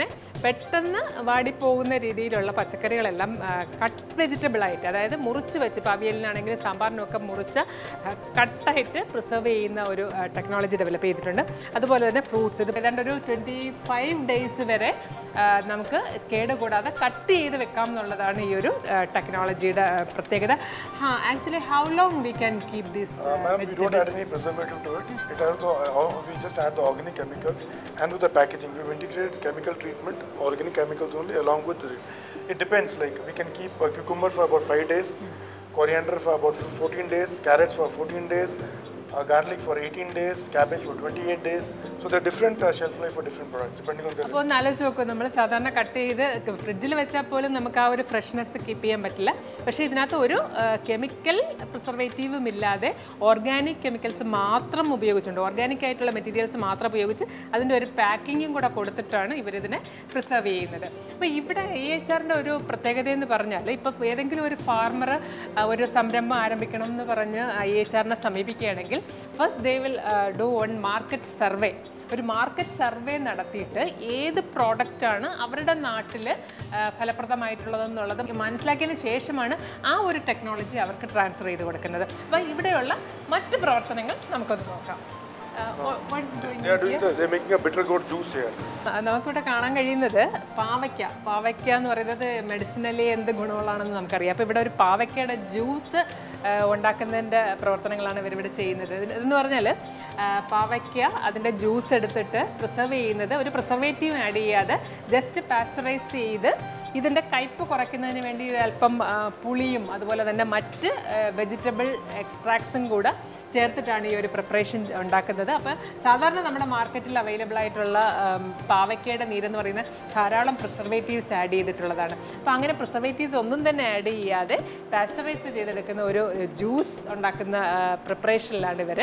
പെട്ടെന്ന് വാടിപ്പോകുന്ന രീതിയിലുള്ള പച്ചക്കറികളെല്ലാം കട്ട് വെജിറ്റബിൾ ആയിട്ട് അതായത് മുറിച്ച് വെച്ച് ഇപ്പോൾ അവിയലിനാണെങ്കിലും സാമ്പാറിനൊക്കെ മുറിച്ച് കട്ടായിട്ട് പ്രിസർവ് ചെയ്യുന്ന ഒരു ടെക്നോളജി ഡെവലപ്പ് ചെയ്തിട്ടുണ്ട് അതുപോലെ തന്നെ ഫ്രൂട്ട്സ് ഇത് ഏതാണ്ട് ഒരു ട്വൻറ്റി ഫൈവ് ഡേയ്സ് വരെ ആ, നമുക്ക് കേടുകൂടാതെ കട്ട് ചെയ്ത് വെക്കാം എന്നുള്ളതാണ് ഈ ഒരു ടെക്നോളജിയുടെ പ്രത്യേകത ഹാ actually how long we can keep this Uh, ma'am, we don't add any preservative to it. It has the, uh, we just add the organic chemicals and with the packaging. We've integrated chemical treatment, organic chemicals only along with the, it depends. Like we can keep uh, cucumber for about five days, coriander for about 14 days, carrots for 14 days, uh, garlic for 18 days, cabbage for 28 days. So there are different uh, shelf life for different products depending on the. അപ്പോൾ ഒന്ന് ആലോചിച്ച് നോക്കൂ നമ്മൾ സാധാരണ cut ചെയ്ത് ഫ്രിഡ്ജിൽ വെച്ചാൽ പോലും നമുക്ക് ആ ഒരു ഫ്രഷ്നെസ് കീപ്പ് ചെയ്യാൻ പറ്റില്ല പക്ഷേ ഇതിനകത്ത് ഒരു കെമിക്കൽ പ്രിസർവേറ്റീവും ഇല്ലാതെ ഓർഗാനിക് കെമിക്കൽസ് മാത്രം ഉപയോഗിച്ചുകൊണ്ട് ഓർഗാനിക് ആയിട്ടുള്ള മെറ്റീരിയൽസ് മാത്രം ഉപയോഗിച്ച് അതിൻ്റെ ഒരു പാക്കിങ്ങും കൂടെ കൊടുത്തിട്ടാണ് ഇവരിതിനെ പ്രിസർവ് ചെയ്യുന്നത് അപ്പോൾ ഇവിടെ എ എച്ച് ആറിൻ്റെ ഒരു പ്രത്യേകത എന്ന് പറഞ്ഞാൽ ഇപ്പോൾ ഏതെങ്കിലും ഒരു ഫാർമർ ഒരു സംരംഭം ആരംഭിക്കണം എന്ന് പറഞ്ഞ് ഐ എച്ച് ആറിനെ സമീപിക്കുകയാണെങ്കിൽ first they will do one market survey ഒരു മാർക്കറ്റ് സർവേ നടത്തിയിട്ട് ഏത് പ്രോഡക്റ്റാണ് അവരുടെ നാട്ടിൽ ഫലപ്രദമായിട്ടുള്ളതെന്നുള്ളത് മനസ്സിലാക്കിയതിന് ശേഷമാണ് ആ ഒരു ടെക്നോളജി അവർക്ക് ട്രാൻസ്ഫർ ചെയ്ത് കൊടുക്കുന്നത് അപ്പോൾ ഇവിടെയുള്ള മറ്റ് പ്രവർത്തനങ്ങൾ നമുക്കൊന്ന് നോക്കാം what's They are doing the, they're making a bitter gourd juice here. നമുക്കിവിടെ കാണാൻ കഴിയുന്നത് പാവയ്ക്ക പാവയ്ക്ക എന്ന് പറയുന്നത് മെഡിസിനലി എന്ത് ഗുണമുള്ളതാണെന്ന് നമുക്കറിയാം അപ്പോൾ ഇവിടെ ഒരു പാവയ്ക്കയുടെ ജ്യൂസ് ഉണ്ടാക്കുന്നതിൻ്റെ പ്രവർത്തനങ്ങളാണ് ഇവരിവിടെ ചെയ്യുന്നത് ഇതിന് ഇതെന്ന് പറഞ്ഞാൽ പാവയ്ക്ക അതിൻ്റെ ജ്യൂസ് എടുത്തിട്ട് പ്രിസർവ് ചെയ്യുന്നത് ഒരു പ്രിസർവേറ്റീവ് ആഡ് ചെയ്യാതെ ജസ്റ്റ് പാസ്ചറൈസ് ചെയ്ത് ഇതിൻ്റെ കയ്പ്പ് കുറയ്ക്കുന്നതിന് വേണ്ടി അല്പം ആ, പുളിയും അതുപോലെ തന്നെ മറ്റ് വെജിറ്റബിൾ എക്സ്ട്രാക്ട്സും കൂടെ ചേർത്തിട്ടാണ് ഈ ഒരു പ്രിപ്പറേഷൻ ഉണ്ടാക്കുന്നത് അപ്പോൾ സാധാരണ നമ്മുടെ മാർക്കറ്റിൽ അവൈലബിൾ ആയിട്ടുള്ള ഉം, പാവയ്ക്കയുടെ നീരെന്ന് പറയുന്നത് ധാരാളം പ്രിസർവേറ്റീവ്സ് ആഡ് ചെയ്തിട്ടുള്ളതാണ് അപ്പോൾ അങ്ങനെ പ്രിസർവേറ്റീവ്സ് ഒന്നും തന്നെ ആഡ് ചെയ്യാതെ പാസ്ചറൈസ് ചെയ്തെടുക്കുന്ന ഒരു ജ്യൂസ് ഉണ്ടാക്കുന്ന പ്രിപ്പറേഷനിലാണ് ഇവർ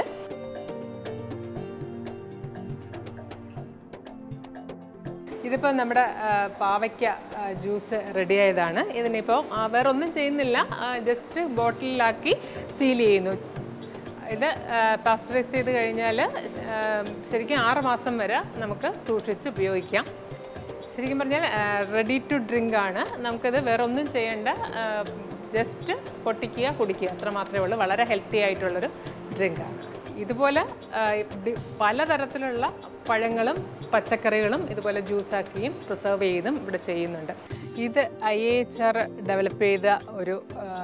ഇതിപ്പോൾ നമ്മുടെ ആ, പാവയ്ക്ക ആ, ജ്യൂസ് റെഡി ആയതാണ് ഇതിനിപ്പോൾ ആ, വേറെ ഒന്നും ചെയ്യുന്നില്ല ജസ്റ്റ് ബോട്ടിലാക്കി സീൽ ചെയ്യുന്നു ഇത് പാസ്റ്ററൈസ് ചെയ്ത് കഴിഞ്ഞാൽ ശരിക്കും ആറ് മാസം വരെ നമുക്ക് സൂക്ഷിച്ച് ഉപയോഗിക്കാം ശരിക്കും പറഞ്ഞാൽ റെഡി ടു ഡ്രിങ്ക് ആണ് നമുക്കിത് വേറെ ഒന്നും ചെയ്യേണ്ട ജസ്റ്റ് പൊട്ടിക്കുക കുടിക്കുക അത്ര മാത്രമേ ഉള്ളൂ വളരെ ഹെൽത്തി ആയിട്ടുള്ളൊരു ഡ്രിങ്കാണ് ഇതുപോലെ ആ, ഡി- പലതരത്തിലുള്ള പഴങ്ങളും പച്ചക്കറികളും ഇതുപോലെ ജ്യൂസാക്കിയും പ്രിസർവ് ചെയ്തും ഇവിടെ ചെയ്യുന്നുണ്ട് ഇത് ഐ എച്ച് ആർ ഡെവലപ്പ് ചെയ്ത ഒരു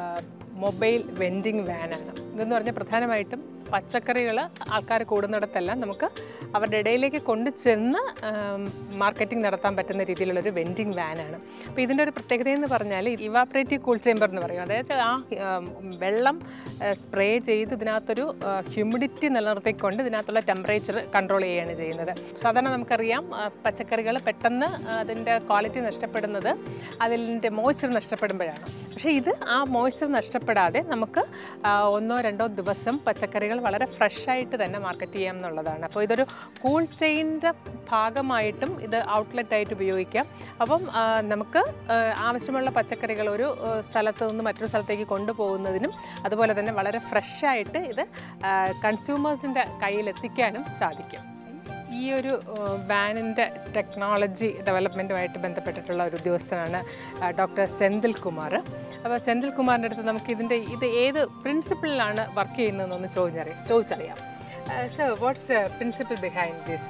മൊബൈൽ വെൻഡിങ് വാനാണ് ഇതെന്ന് പറഞ്ഞാൽ പ്രധാനമായിട്ടും പച്ചക്കറികൾ ആൾക്കാർ കൂടുന്നിടത്തെല്ലാം നമുക്ക് അവരുടെ ഇടയിലേക്ക് കൊണ്ടു ചെന്ന് മാർക്കറ്റിംഗ് നടത്താൻ പറ്റുന്ന രീതിയിലുള്ളൊരു വെൻഡിങ് വാനാണ് അപ്പോൾ ഇതിൻ്റെ ഒരു പ്രത്യേകത എന്ന് പറഞ്ഞാൽ ഇവാപ്രേറ്റീവ് കൂൾ ചേമ്പർ എന്ന് പറയും അതായത് ആ ഉം, വെള്ളം സ്പ്രേ ചെയ്ത് ഇതിനകത്തൊരു ഹ്യൂമിഡിറ്റി നിലനിർത്തിക്കൊണ്ട് ഇതിനകത്തുള്ള ടെമ്പറേച്ചർ കൺട്രോൾ ചെയ്യുകയാണ് ചെയ്യുന്നത് സാധാരണ നമുക്കറിയാം പച്ചക്കറികൾ പെട്ടെന്ന് അതിൻ്റെ ക്വാളിറ്റി നഷ്ടപ്പെടുന്നത് അതിൻ്റെ മോയ്സ്ചർ നഷ്ടപ്പെടുമ്പോഴാണ് പക്ഷേ ഇത് ആ മോയ്സ്ചർ നഷ്ടപ്പെടാതെ നമുക്ക് ആ, ഒന്നോ രണ്ടോ ദിവസം പച്ചക്കറികൾ വളരെ ഫ്രഷായിട്ട് തന്നെ മാർക്കറ്റ് ചെയ്യാം എന്നുള്ളതാണ് അപ്പോൾ ഇതൊരു കൂൾ ചെയിൻ്റെ ഭാഗമായിട്ടും ഇത് ഔട്ട്ലെറ്റ് ആയിട്ട് ഉപയോഗിക്കാം അപ്പം ആ, നമുക്ക് ആ, ആവശ്യമുള്ള പച്ചക്കറികൾ ഒരു ആ, സ്ഥലത്ത് നിന്ന് മറ്റൊരു സ്ഥലത്തേക്ക് കൊണ്ടുപോകുന്നതിനും അതുപോലെ തന്നെ വളരെ ഫ്രഷായിട്ട് ഇത് കൺസ്യൂമേഴ്സിൻ്റെ കയ്യിലെത്തിക്കാനും സാധിക്കും ഈ ഒരു വാനിൻ്റെ ടെക്നോളജി ഡെവലപ്മെൻറ്റുമായിട്ട് ബന്ധപ്പെട്ടിട്ടുള്ള ഒരു ഉദ്യോഗസ്ഥനാണ് ഡോക്ടർ സെന്തിൽ കുമാർ അപ്പോൾ സെന്തിൽ കുമാറിൻ്റെ അടുത്ത് നമുക്ക് ഇതിൻ്റെ ഇത് ഏത് പ്രിൻസിപ്പിളിലാണ് വർക്ക് ചെയ്യുന്നതെന്നൊന്ന് ചോദിച്ചറിയാം ചോദിച്ചറിയാം so what's principle behind this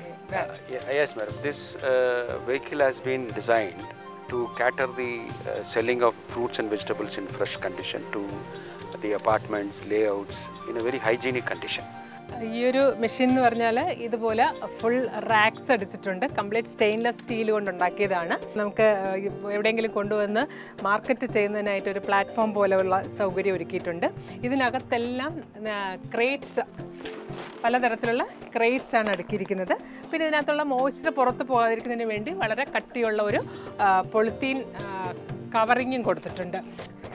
Ye- Yes, madam. This uh, vehicle has been designed to cater the uh, selling of fruits and vegetables in fresh condition to the apartments, layouts in a very hygienic condition. ഈ ഒരു machine എന്ന് പറഞ്ഞാൽ ഇതുപോലെ full റാക്സ് അടിച്ചിട്ടുണ്ട് complete stainless steel കൊണ്ട് ഉണ്ടാക്കിയതാണ് നമുക്ക് എവിടെയെങ്കിലും കൊണ്ടുവന്ന് മാർക്കറ്റ് ചെയ്യുന്നതിനായിട്ട് ഒരു പ്ലാറ്റ്ഫോം പോലെയുള്ള സൗകര്യം ഒരുക്കിയിട്ടുണ്ട് ഇതിനകത്തെല്ലാം ക്രേറ്റ്സ് പലതരത്തിലുള്ള ക്രേറ്റ്സ് ആണ് അടുക്കിയിരിക്കുന്നത് പിന്നെ ഇതിനകത്തുള്ള മോയ്സ്ചർ പുറത്ത് പോകാതിരിക്കുന്നതിന് വേണ്ടി വളരെ കട്ടിയുള്ള ഒരു പൊളിത്തീൻ കവറിങ്ങും കൊടുത്തിട്ടുണ്ട്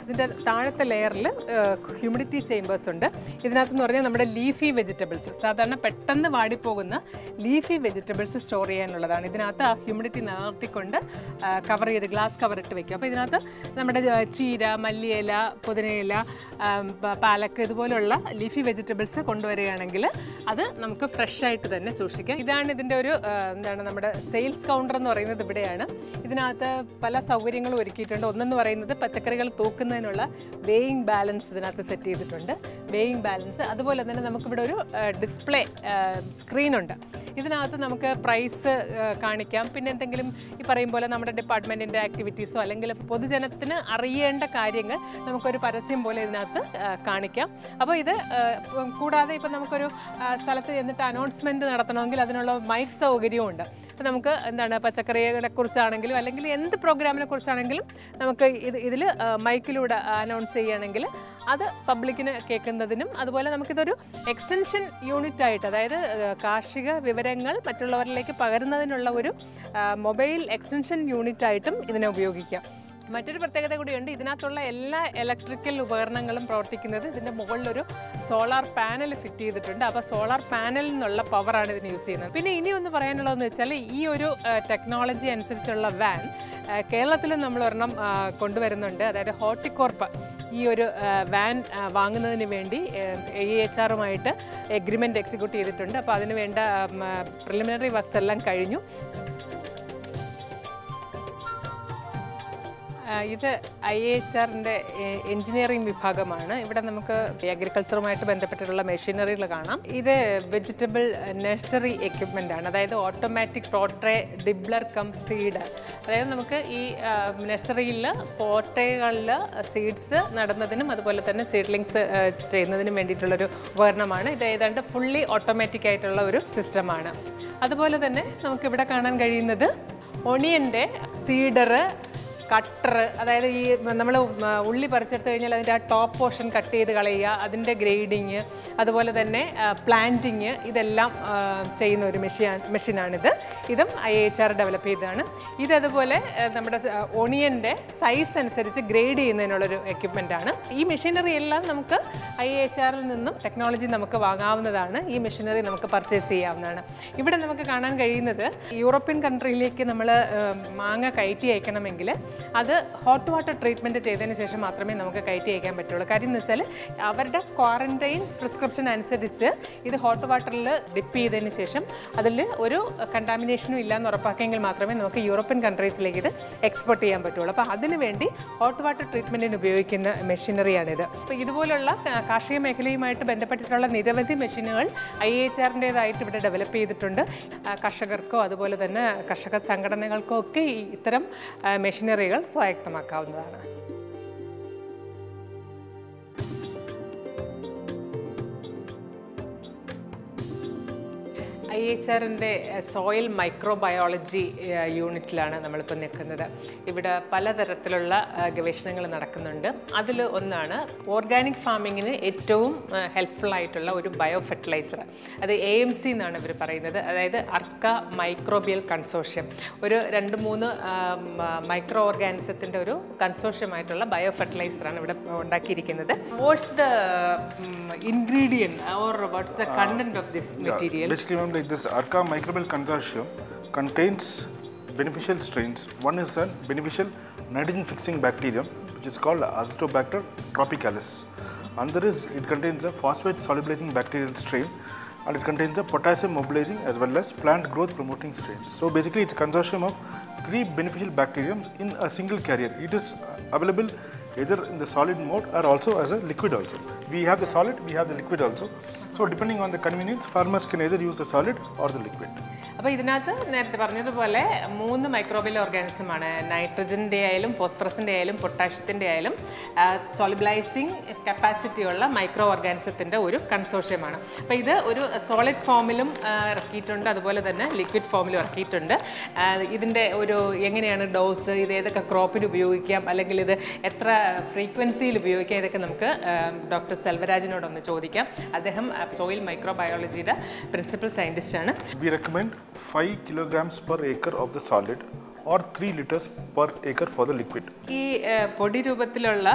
ഇതിൻ്റെ താഴത്തെ ലെയറിൽ ഹ്യൂമിഡിറ്റി ചേമ്പേഴ്സ് ഉണ്ട് ഇതിനകത്ത് എന്ന് പറഞ്ഞാൽ നമ്മുടെ ലീഫി വെജിറ്റബിൾസ് സാധാരണ പെട്ടെന്ന് വാടിപ്പോകുന്ന ലീഫി വെജിറ്റബിൾസ് സ്റ്റോർ ചെയ്യാനുള്ളതാണ് ഇതിനകത്ത് ആ ഹ്യൂമിഡിറ്റി നിലനിർത്തിക്കൊണ്ട് കവർ ചെയ്ത് ഗ്ലാസ് കവർ ഇട്ട് വെക്കും അപ്പോൾ ഇതിനകത്ത് നമ്മുടെ ആ, ചീര മല്ലിയില പുതിനയില ആം, പ- പാലക്ക് ഇതുപോലുള്ള ലീഫി വെജിറ്റബിൾസ് കൊണ്ടുവരികയാണെങ്കിൽ അത് നമുക്ക് ഫ്രഷ് ആയിട്ട് തന്നെ സൂക്ഷിക്കാം ഇതാണ് ഇതിൻ്റെ ഒരു ആ, എന്താണ് നമ്മുടെ സെയിൽസ് കൗണ്ടർ എന്ന് പറയുന്നത് ഇവിടെയാണ് ഇതിനകത്ത് പല സൗകര്യങ്ങളും ഒരുക്കിയിട്ടുണ്ട് ഒന്നെന്ന് പറയുന്നത് പച്ചക്കറികൾ തൂക്കുന്നതിനുള്ള വേയിങ് ബാലൻസ് ഇതിനകത്ത് സെറ്റ് ചെയ്തിട്ടുണ്ട് വേയിങ് ബാലൻസ് അതുപോലെ തന്നെ നമുക്കിവിടെ ഒരു ഡിസ്പ്ലേ സ്ക്രീനുണ്ട് ഇതിനകത്ത് നമുക്ക് പ്രൈസ് കാണിക്കാം പിന്നെ എന്തെങ്കിലും ഈ പറയും പോലെ നമ്മുടെ ഡിപ്പാർട്ട്മെൻറ്റിൻ്റെ ആക്ടിവിറ്റീസോ അല്ലെങ്കിൽ പൊതുജനത്തിന് അറിയേണ്ട കാര്യങ്ങൾ നമുക്കൊരു പരസ്യം പോലെ ഇതിനകത്ത് ആ, കാണിക്കാം അപ്പോൾ ഇത് ആ, ഇപ്പം കൂടാതെ ഇപ്പം നമുക്കൊരു ആ, സ്ഥലത്ത് ചെന്നിട്ട് അനൗൺസ്മെൻറ്റ് നടത്തണമെങ്കിൽ അതിനുള്ള മൈക്ക് സൗകര്യവും ഉണ്ട് അപ്പോൾ നമുക്ക് എന്താണ് പച്ചക്കറികളെ കുറിച്ചാണെങ്കിലും അല്ലെങ്കിൽ എന്ത് പ്രോഗ്രാമിനെ കുറിച്ചാണെങ്കിലും നമുക്ക് ഇത് ഇതിൽ മൈക്കിലൂടെ അനൗൺസ് ചെയ്യുകയാണെങ്കിൽ അത് പബ്ലിക്കിന് കേൾക്കുന്നതിനും അതുപോലെ നമുക്കിതൊരു എക്സ്റ്റൻഷൻ യൂണിറ്റ് ആയിട്ട് അതായത് ആ, കാർഷിക വിവരങ്ങൾ മറ്റുള്ളവരിലേക്ക് പകരുന്നതിനുള്ള ഒരു മൊബൈൽ എക്സ്റ്റൻഷൻ യൂണിറ്റ് ആയിട്ടും ഇതിനെ ഉപയോഗിക്കാം മറ്റൊരു പ്രത്യേകത കൂടിയുണ്ട് ഇതിനകത്തുള്ള എല്ലാ ഇലക്ട്രിക്കൽ ഉപകരണങ്ങളും പ്രവർത്തിക്കുന്നത് ഇതിൻ്റെ മുകളിലൊരു സോളാർ പാനൽ ഫിറ്റ് ചെയ്തിട്ടുണ്ട് അപ്പോൾ സോളാർ പാനലിൽ നിന്നുള്ള പവറാണ് ഇതിന് യൂസ് ചെയ്യുന്നത് പിന്നെ ഇനി ഒന്ന് പറയാനുള്ളതെന്ന് വെച്ചാൽ ഈ ഒരു ടെക്നോളജി അനുസരിച്ചുള്ള വാൻ കേരളത്തിലും നമ്മൾ ഒരെണ്ണം ആ, കൊണ്ടുവരുന്നുണ്ട് അതായത് ഹോർട്ടിക്കോർപ്പ് ഈ ഒരു ആ, വാൻ ആ, വാങ്ങുന്നതിന് വേണ്ടി എ എച്ച് ആറുമായിട്ട് എഗ്രിമെൻറ്റ് എക്സിക്യൂട്ട് ചെയ്തിട്ടുണ്ട് അപ്പോൾ അതിന് വേണ്ട പ്രിലിമിനറി വർക്ക്സ് എല്ലാം കഴിഞ്ഞു ആ, ഇത് ഐ എച്ച് ആറിൻ്റെ എഞ്ചിനീയറിംഗ് വിഭാഗമാണ് ഇവിടെ നമുക്ക് അഗ്രികൾച്ചറുമായിട്ട് ബന്ധപ്പെട്ടിട്ടുള്ള മെഷീനറികൾ കാണാം ഇത് വെജിറ്റബിൾ നഴ്സറി എക്യുപ്മെൻ്റ് ആണ് അതായത് automatic protray dibbler cum seed അതായത് നമുക്ക് ഈ നഴ്സറിയിൽ പോട്ടകളിൽ സീഡ്സ് നടുന്നതിനും അതുപോലെ തന്നെ സീഡ്ലിങ്സ് ചെയ്യുന്നതിനും വേണ്ടിയിട്ടുള്ളൊരു ഉപകരണമാണ് ഇത് ഏതാണ്ട് ഫുള്ളി ഓട്ടോമാറ്റിക് ആയിട്ടുള്ള ഒരു സിസ്റ്റമാണ് അതുപോലെ തന്നെ നമുക്കിവിടെ കാണാൻ കഴിയുന്നത് ഒണിയൻ്റെ സീഡറ് കട്ടർ അതായത് ഈ നമ്മൾ ഉള്ളി പറിച്ചെടുത്ത് കഴിഞ്ഞാൽ അതിൻ്റെ ആ ടോപ്പ് പോർഷൻ കട്ട് ചെയ്ത് കളയുക അതിൻ്റെ ഗ്രേഡിങ് അതുപോലെ തന്നെ പ്ലാന്റിങ് ഇതെല്ലാം ആ, ചെയ്യുന്ന ഒരു മെഷീൻ മെഷീനാണിത് ഇതും ഐ എച്ച് ആർ ഡെവലപ്പ് ചെയ്തതാണ് ഇതതുപോലെ ആ, നമ്മുടെ ഒണിയൻ്റെ സൈസ് അനുസരിച്ച് ഗ്രേഡ് ചെയ്യുന്നതിനുള്ളൊരു എക്യുപ്മെൻ്റ് ആണ് ഈ മെഷീനറി എല്ലാം നമുക്ക് ഐ എച്ച് ആറിൽ നിന്നും ടെക്നോളജി നമുക്ക് വാങ്ങാവുന്നതാണ് ഈ മെഷീനറി നമുക്ക് പർച്ചേസ് ചെയ്യാവുന്നതാണ് ഇവിടെ നമുക്ക് കാണാൻ കഴിയുന്നത് യൂറോപ്യൻ കൺട്രിയിലേക്ക് നമ്മൾ മാങ്ങ കയറ്റി അയക്കണമെങ്കിൽ അത് ഹോട്ട് വാട്ടർ ട്രീറ്റ്മെൻറ്റ് ചെയ്തതിന് ശേഷം മാത്രമേ നമുക്ക് കയറ്റി അയക്കാൻ പറ്റുള്ളൂ കാര്യം എന്ന് വെച്ചാൽ അവരുടെ ക്വാറൻറ്റൈൻ പ്രിസ്ക്രിപ്ഷൻ അനുസരിച്ച് ഇത് ഹോട്ട് വാട്ടറിൽ ഡിപ്പ് ചെയ്തതിന് ശേഷം അതിൽ ഒരു കണ്ടാമിനേഷനും ഇല്ലയെന്ന് ഉറപ്പാക്കിയെങ്കിൽ മാത്രമേ നമുക്ക് യൂറോപ്യൻ കൺട്രീസിലേക്ക് ഇത് എക്സ്പോർട്ട് ചെയ്യാൻ പറ്റുള്ളൂ അപ്പോൾ അതിന് വേണ്ടി ഹോട്ട് വാട്ടർ ട്രീറ്റ്മെൻറ്റിന് ഉപയോഗിക്കുന്ന മെഷീനറിയാണിത് അപ്പോൾ ഇതുപോലുള്ള ആ, കാർഷിക മേഖലയുമായിട്ട് ബന്ധപ്പെട്ടിട്ടുള്ള നിരവധി മെഷീനുകൾ ഐ എച്ച് ആറിൻ്റേതായിട്ട് ഇവിടെ ഡെവലപ്പ് ചെയ്തിട്ടുണ്ട് ആ, കർഷകർക്കോ അതുപോലെ തന്നെ കർഷക സംഘടനകൾക്കോ ഒക്കെ ഈ ഇത്തരം ആ, മെഷീനറികൾ സ്വായത്തമാക്കാവുന്നതാണ് ഐ എച്ച് ആറിൻ്റെ സോയിൽ മൈക്രോബയോളജി യൂണിറ്റിലാണ് നമ്മളിപ്പോൾ നിൽക്കുന്നത് ഇവിടെ പലതരത്തിലുള്ള ഗവേഷണങ്ങൾ നടക്കുന്നുണ്ട് അതിൽ ഒന്നാണ് ഓർഗാനിക് ഫാമിങ്ങിന് ഏറ്റവും ഹെൽപ്ഫുൾ ആയിട്ടുള്ള ഒരു ബയോ ഫെർട്ടിലൈസർ അത് എ എം സി എന്നാണ് ഇവർ പറയുന്നത് അതായത് അർക്ക മൈക്രോബിയൽ കൺസോഷ്യം ഒരു രണ്ട് മൂന്ന് മൈക്രോ ഓർഗാനിസത്തിൻ്റെ ഒരു കൺസോഷ്യമായിട്ടുള്ള ബയോ ഫെർട്ടിലൈസറാണ് ഇവിടെ ഉണ്ടാക്കിയിരിക്കുന്നത് what's the ingredient or what's the content of this material Basically, ma'am, like this Arca microbial consortium contains beneficial strains. One is a beneficial nitrogen fixing bacterium, which is called Azotobacter tropicalis. Another is it contains a phosphate solubilizing bacterial strain and it contains a potassium mobilizing as well as plant growth promoting strains. So basically, it's a consortium of three beneficial bacterium in a single carrier. It is available either in the solid mode or also as a liquid also. We have the solid, we have the liquid also. So depending on the convenience, farmers can either use the solid or the liquid. അപ്പോൾ ഇതിനകത്ത് നേരത്തെ പറഞ്ഞതുപോലെ മൂന്ന് microbial ഓർഗാനിസമാണ് നൈട്രജൻ്റെ ആയാലും ഫോസ്ഫറസിൻ്റെ ആയാലും പൊട്ടാഷ്യത്തിൻ്റെ ആയാലും സോളിബിലൈസിങ് capacity ഉള്ള micro ഓർഗാനിസത്തിൻ്റെ ഒരു കൺസോഷ്യമാണ് അപ്പോൾ ഇത് ഒരു സോളിഡ് ഫോമിലും ആ, ഇറക്കിയിട്ടുണ്ട് അതുപോലെ തന്നെ ലിക്വിഡ് ഫോമിലും ഇറക്കിയിട്ടുണ്ട് ആ, ഇതിൻ്റെ ഒരു എങ്ങനെയാണ് ഡോസ് ഇത് ഏതൊക്കെ ക്രോപ്പിന് ഉപയോഗിക്കാം അല്ലെങ്കിൽ ഇത് എത്ര ഫ്രീക്വൻസിയിൽ ഉപയോഗിക്കാം ഇതൊക്കെ നമുക്ക് ഡോക്ടർ സെൽവരാജിനോടൊന്ന് ചോദിക്കാം അദ്ദേഹം സോയിൽ മൈക്രോബയോളജിയുടെ പ്രിൻസിപ്പൽ സയൻറ്റിസ്റ്റാണ് We recommend 5 kilograms per acre of the solid or 3 liters per acre for the liquid. ഈ ആ, പൊടി രൂപത്തിലുള്ള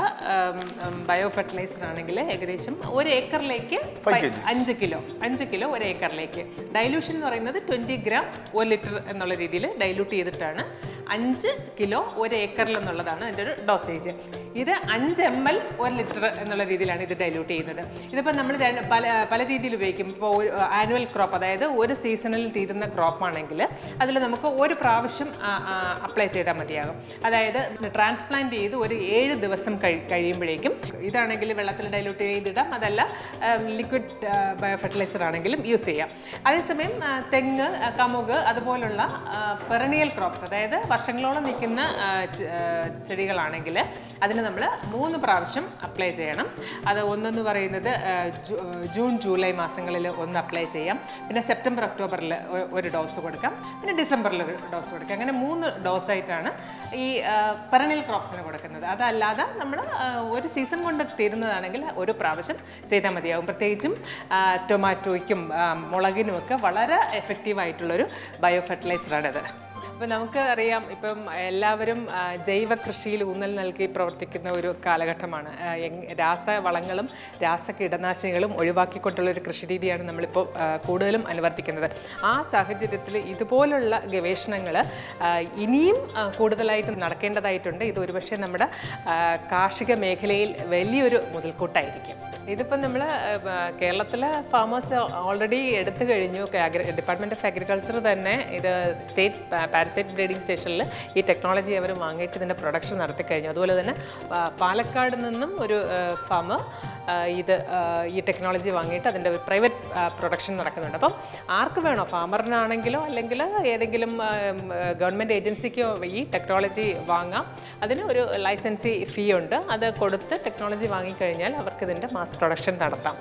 ബയോ ഫെർട്ടിലൈസർ ആണെങ്കിൽ ഏകദേശം ഒരു ഏക്കറിലേക്ക് Five ഫൈ- kgs. അഞ്ച് കിലോ അഞ്ച് കിലോ ഒരു ഏക്കറിലേക്ക് ഡൈലൂഷൻ എന്ന് പറയുന്നത് ട്വൻറ്റി ഗ്രാം ഒരു ലിറ്റർ എന്നുള്ള രീതിയിൽ ഡൈലൂട്ട് ചെയ്തിട്ടാണ് അഞ്ച് കിലോ ഒരു ഏക്കറിൽ എന്നുള്ളതാണ് അതിൻ്റെ ഒരു ഡോസേജ് ഇത് അഞ്ച് എം എൽ ഒരു ലിറ്റർ എന്നുള്ള രീതിയിലാണ് ഇത് ഡൈലൂട്ട് ചെയ്യുന്നത് ഇതിപ്പോൾ നമ്മൾ രണ്ട് പല പല രീതിയിൽ ഉപയോഗിക്കും ഇപ്പോൾ ഒരു ആനുവൽ ക്രോപ്പ് അതായത് ഒരു സീസണിൽ തീരുന്ന ക്രോപ്പ് ആണെങ്കിൽ അതിൽ നമുക്ക് ഒരു പ്രാവശ്യം അപ്ലൈ ചെയ്താൽ മതിയാകും അതായത് ട്രാൻസ്പ്ലാന്റ് ചെയ്ത് ഒരു ഏഴ് ദിവസം കഴി കഴിയുമ്പോഴേക്കും ഇതാണെങ്കിൽ വെള്ളത്തിൽ ഡൈലൂട്ട് ചെയ്തിടാം അതല്ല ലിക്വിഡ് ബയോ ഫെർട്ടിലൈസർ ആണെങ്കിലും യൂസ് ചെയ്യാം അതേസമയം ആ, തെങ്ങ് ആ, കമുക് അതുപോലുള്ള പെറണിയൽ ക്രോപ്സ് അതായത് വർഷങ്ങളോളം നിൽക്കുന്ന ആ, ചെ- ആ, ചെടികളാണെങ്കിൽ അതിന് നമ്മൾ മൂന്ന് പ്രാവശ്യം അപ്ലൈ ചെയ്യണം അത് ഒന്നെന്ന് പറയുന്നത് ആ, ജൂ- ജൂൺ ജൂലൈ മാസങ്ങളിൽ ഒന്ന് അപ്ലൈ ചെയ്യാം പിന്നെ സെപ്റ്റംബർ ഒക്ടോബറിൽ ഒരു ഡോസ് കൊടുക്കാം പിന്നെ ഡിസംബറിൽ ഒരു ഡോസ് കൊടുക്കാം അങ്ങനെ മൂന്ന് ഡോസായിട്ടാണ് ഈ പെറണിയൽ ക്രോപ്സിന് കൊടുക്കുന്നത് അതല്ലാതെ നമ്മൾ ഒരു സീസൺ കൊണ്ട് തീരുന്നതാണെങ്കിൽ ഒരു പ്രാവശ്യം ചെയ്താൽ മതിയാകും പ്രത്യേകിച്ചും ആ, ടൊമാറ്റോയ്ക്കും ആ, മുളകിനുമൊക്കെ വളരെ എഫക്റ്റീവായിട്ടുള്ളൊരു ബയോ ഫെർട്ടിലൈസറാണിത് അപ്പോൾ നമുക്ക് അറിയാം ഇപ്പം എല്ലാവരും ആ, ജൈവ കൃഷിയിൽ ഊന്നൽ നൽകി പ്രവർത്തിക്കുന്ന ഒരു കാലഘട്ടമാണ് ആ, എങ്- രാസവളങ്ങളും രാസ കീടനാശിനികളും ഒഴിവാക്കിക്കൊണ്ടുള്ള ഒരു കൃഷി രീതിയാണ് നമ്മളിപ്പോൾ ആ, കൂടുതലും അനുവർത്തിക്കുന്നത് ആ സാഹചര്യത്തിൽ ഇതുപോലുള്ള ഗവേഷണങ്ങൾ ഇനിയും ആ, കൂടുതലായിട്ട് നടക്കേണ്ടതായിട്ടുണ്ട് ഇത് ഒരുപക്ഷെ നമ്മുടെ ആ, കാർഷിക മേഖലയിൽ വലിയൊരു മുതൽക്കൂട്ടായിരിക്കും ഇതിപ്പോൾ നമ്മൾ കേരളത്തിലെ ഫാമേഴ്സ് ഓൾറെഡി എടുത്തു കഴിഞ്ഞു ഡിപ്പാർട്ട്മെൻറ്റ് ഓഫ് അഗ്രികൾച്ചർ തന്നെ ഇത് സ്റ്റേറ്റ് പാരസൈറ്റ് ബ്രീഡിംഗ് സ്റ്റേഷനിൽ ഈ ടെക്നോളജി അവർ വാങ്ങിയിട്ട് ഇതിൻ്റെ പ്രൊഡക്ഷൻ നടത്തി കഴിഞ്ഞു അതുപോലെ തന്നെ ആ, പാലക്കാട് നിന്നും ഒരു ഫാമർ ഇത് ആ, ഈ ടെക്നോളജി വാങ്ങിയിട്ട് അതിൻ്റെ പ്രൈവറ്റ് പ്രൊഡക്ഷൻ നടക്കുന്നുണ്ട് അപ്പം ആർക്ക് വേണോ ഫാമറിനാണെങ്കിലോ അല്ലെങ്കിൽ ഏതെങ്കിലും ഗവൺമെൻറ് ഏജൻസിക്കോ ഈ ടെക്നോളജി വാങ്ങാം അതിന് ഒരു ലൈസൻസി ഫീ ഉണ്ട് അത് കൊടുത്ത് ടെക്നോളജി വാങ്ങിക്കഴിഞ്ഞാൽ അവർക്ക് ഇതിൻ്റെ മാസ് പ്രൊഡക്ഷൻ നടത്താം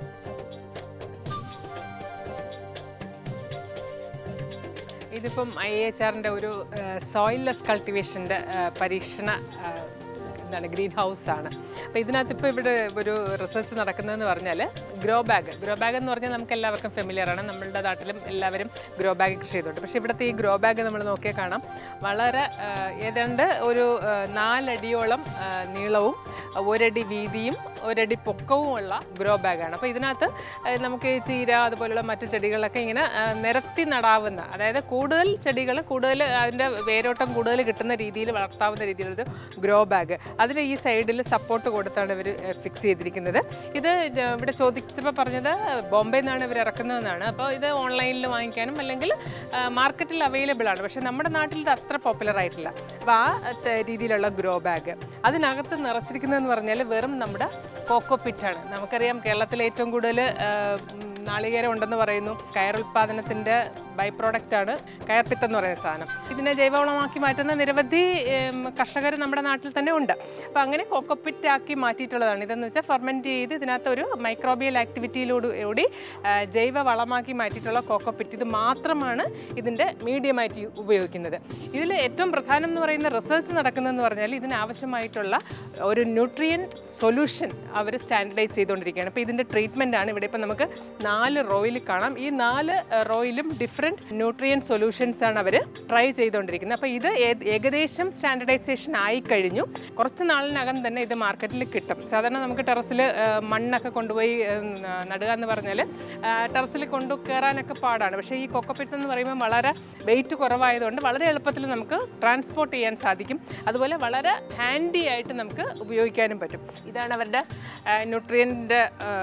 ഇതിപ്പം ഐ എച്ച് ആറിൻ്റെ ഒരു സോയിൽലെസ് കൾട്ടിവേഷൻ്റെ പരീക്ഷണ ആ, എന്താണ് ഗ്രീൻ ഹൗസ് ആണ് അപ്പോൾ ഇതിനകത്ത് ഇപ്പോൾ ഇവിടെ ഒരു റിസർച്ച് നടക്കുന്നതെന്ന് പറഞ്ഞാൽ ഗ്രോ ബാഗ് ഗ്രോ ബാഗ് എന്ന് പറഞ്ഞാൽ നമുക്ക് എല്ലാവർക്കും ഫെമിലിയർ ആണ് നമ്മളുടെ നാട്ടിലും എല്ലാവരും ഗ്രോ ബാഗ് കൃഷി ചെയ്തിട്ടുണ്ട് പക്ഷേ ഇവിടുത്തെ ഈ ഗ്രോ ബാഗ് നമ്മൾ നോക്കിയാൽ കാണാം വളരെ ആ, ഏതാണ്ട് ഒരു ആ, നാലടിയോളം ആ, നീളവും ഒരടി വീതിയും ഒരടി പൊക്കവുമുള്ള ഗ്രോ ബാഗാണ് അപ്പോൾ ഇതിനകത്ത് ആ, നമുക്ക് ഈ ചീര അതുപോലുള്ള മറ്റു ചെടികളൊക്കെ ഇങ്ങനെ ആ, നിരത്തി നടാവുന്ന അതായത് കൂടുതൽ ചെടികൾ കൂടുതൽ അതിൻ്റെ വേരോട്ടം കൂടുതൽ കിട്ടുന്ന രീതിയിൽ വളർത്താവുന്ന രീതിയിലൊരു ഗ്രോ ബാഗ് അതിന് ഈ സൈഡിൽ സപ്പോർട്ട് കൊടുത്താണ് ഇവർ ഫിക്സ് ചെയ്തിരിക്കുന്നത് ഇത് ജ- ഇവിടെ ചോദിച്ചപ്പോൾ പറഞ്ഞത് ബോംബെയിൽ നിന്നാണ് ഇവർ ഇറക്കുന്നതെന്നാണ് അപ്പോൾ ഇത് ഓൺലൈനിൽ വാങ്ങിക്കാനും അല്ലെങ്കിൽ മാർക്കറ്റിൽ അവൈലബിൾ ആണ് പക്ഷേ നമ്മുടെ നാട്ടിൽ ഇത് അത്ര പോപ്പുലർ ആയിട്ടില്ല അപ്പോൾ ആ ത- രീതിയിലുള്ള ഗ്രോ ബാഗ് അതിനകത്ത് നിറച്ചിരിക്കുന്നതെന്ന് പറഞ്ഞാൽ വെറും നമ്മുടെ കോക്കോ പിറ്റാണ് നമുക്കറിയാം കേരളത്തിൽ ഏറ്റവും കൂടുതൽ നാളികേരം ഉണ്ടെന്ന് പറയുന്നു കയർ ഉൽപ്പാദനത്തിൻ്റെ ബൈ പ്രോഡക്റ്റ് ആണ് കയർപ്പിത്ത് എന്ന് പറയുന്ന സാധനം ഇതിനെ ജൈവവളമാക്കി മാറ്റുന്ന നിരവധി കർഷകർ നമ്മുടെ നാട്ടിൽ തന്നെ ഉണ്ട് അപ്പോൾ അങ്ങനെ കോക്കോപ്പിറ്റ് ആക്കി മാറ്റിയിട്ടുള്ളതാണ് ഇതെന്ന് വെച്ചാൽ ഫെർമെൻറ്റ് ചെയ്ത് ഇതിനകത്ത് ഒരു മൈക്രോബിയൽ ആക്ടിവിറ്റിയിലൂടെ ജൈവ വളമാക്കി മാറ്റിയിട്ടുള്ള കോക്കോപ്പിറ്റ് ഇത് മാത്രമാണ് ഇതിൻ്റെ മീഡിയമായിട്ട് യു- ഉപയോഗിക്കുന്നത് ഇതിൽ ഏറ്റവും പ്രധാനം എന്ന് പറയുന്ന റിസർച്ച് നടക്കുന്നതെന്ന് പറഞ്ഞാൽ ഇതിനാവശ്യമായിട്ടുള്ള ഒരു ന്യൂട്രിയൻ സൊല്യൂഷൻ അവർ സ്റ്റാൻഡർഡൈസ് ചെയ്തുകൊണ്ടിരിക്കുകയാണ് അപ്പോൾ ഇതിൻ്റെ ട്രീറ്റ്മെൻ്റ് ആണ് ഇവിടെ ഇപ്പം നമുക്ക് നാല് റോയിൽ കാണാം ഈ നാല് റോയിലും ഡിഫറെൻറ്റ് ന്യൂട്രിയൻ സൊല്യൂഷൻസ് ആണ് അവർ ട്രൈ ചെയ്തുകൊണ്ടിരിക്കുന്നത് അപ്പോൾ ഇത് ഏ- ഏകദേശം സ്റ്റാൻഡർഡൈസേഷൻ ആയി കഴിഞ്ഞു കുറച്ച് നാളിനകം തന്നെ ഇത് മാർക്കറ്റിൽ കിട്ടും സാധാരണ നമുക്ക് ടെറസിൽ മണ്ണൊക്കെ കൊണ്ടുപോയി ഏ, ന- നടുക എന്ന് പറഞ്ഞാൽ ടെറസിൽ കൊണ്ടു കയറാനൊക്കെ പാടാണ് പക്ഷേ ഈ കൊക്കപ്പിറ്റ് എന്ന് പറയുമ്പോൾ വളരെ വെയിറ്റ് കുറവായതുകൊണ്ട് വളരെ എളുപ്പത്തിൽ നമുക്ക് ട്രാൻസ്പോർട്ട് ചെയ്യാൻ സാധിക്കും അതുപോലെ വളരെ ഹാൻഡി ആയിട്ട് നമുക്ക് ഉപയോഗിക്കാനും പറ്റും ഇതാണ് അവരുടെ ന്യൂട്രിയൻ്റെ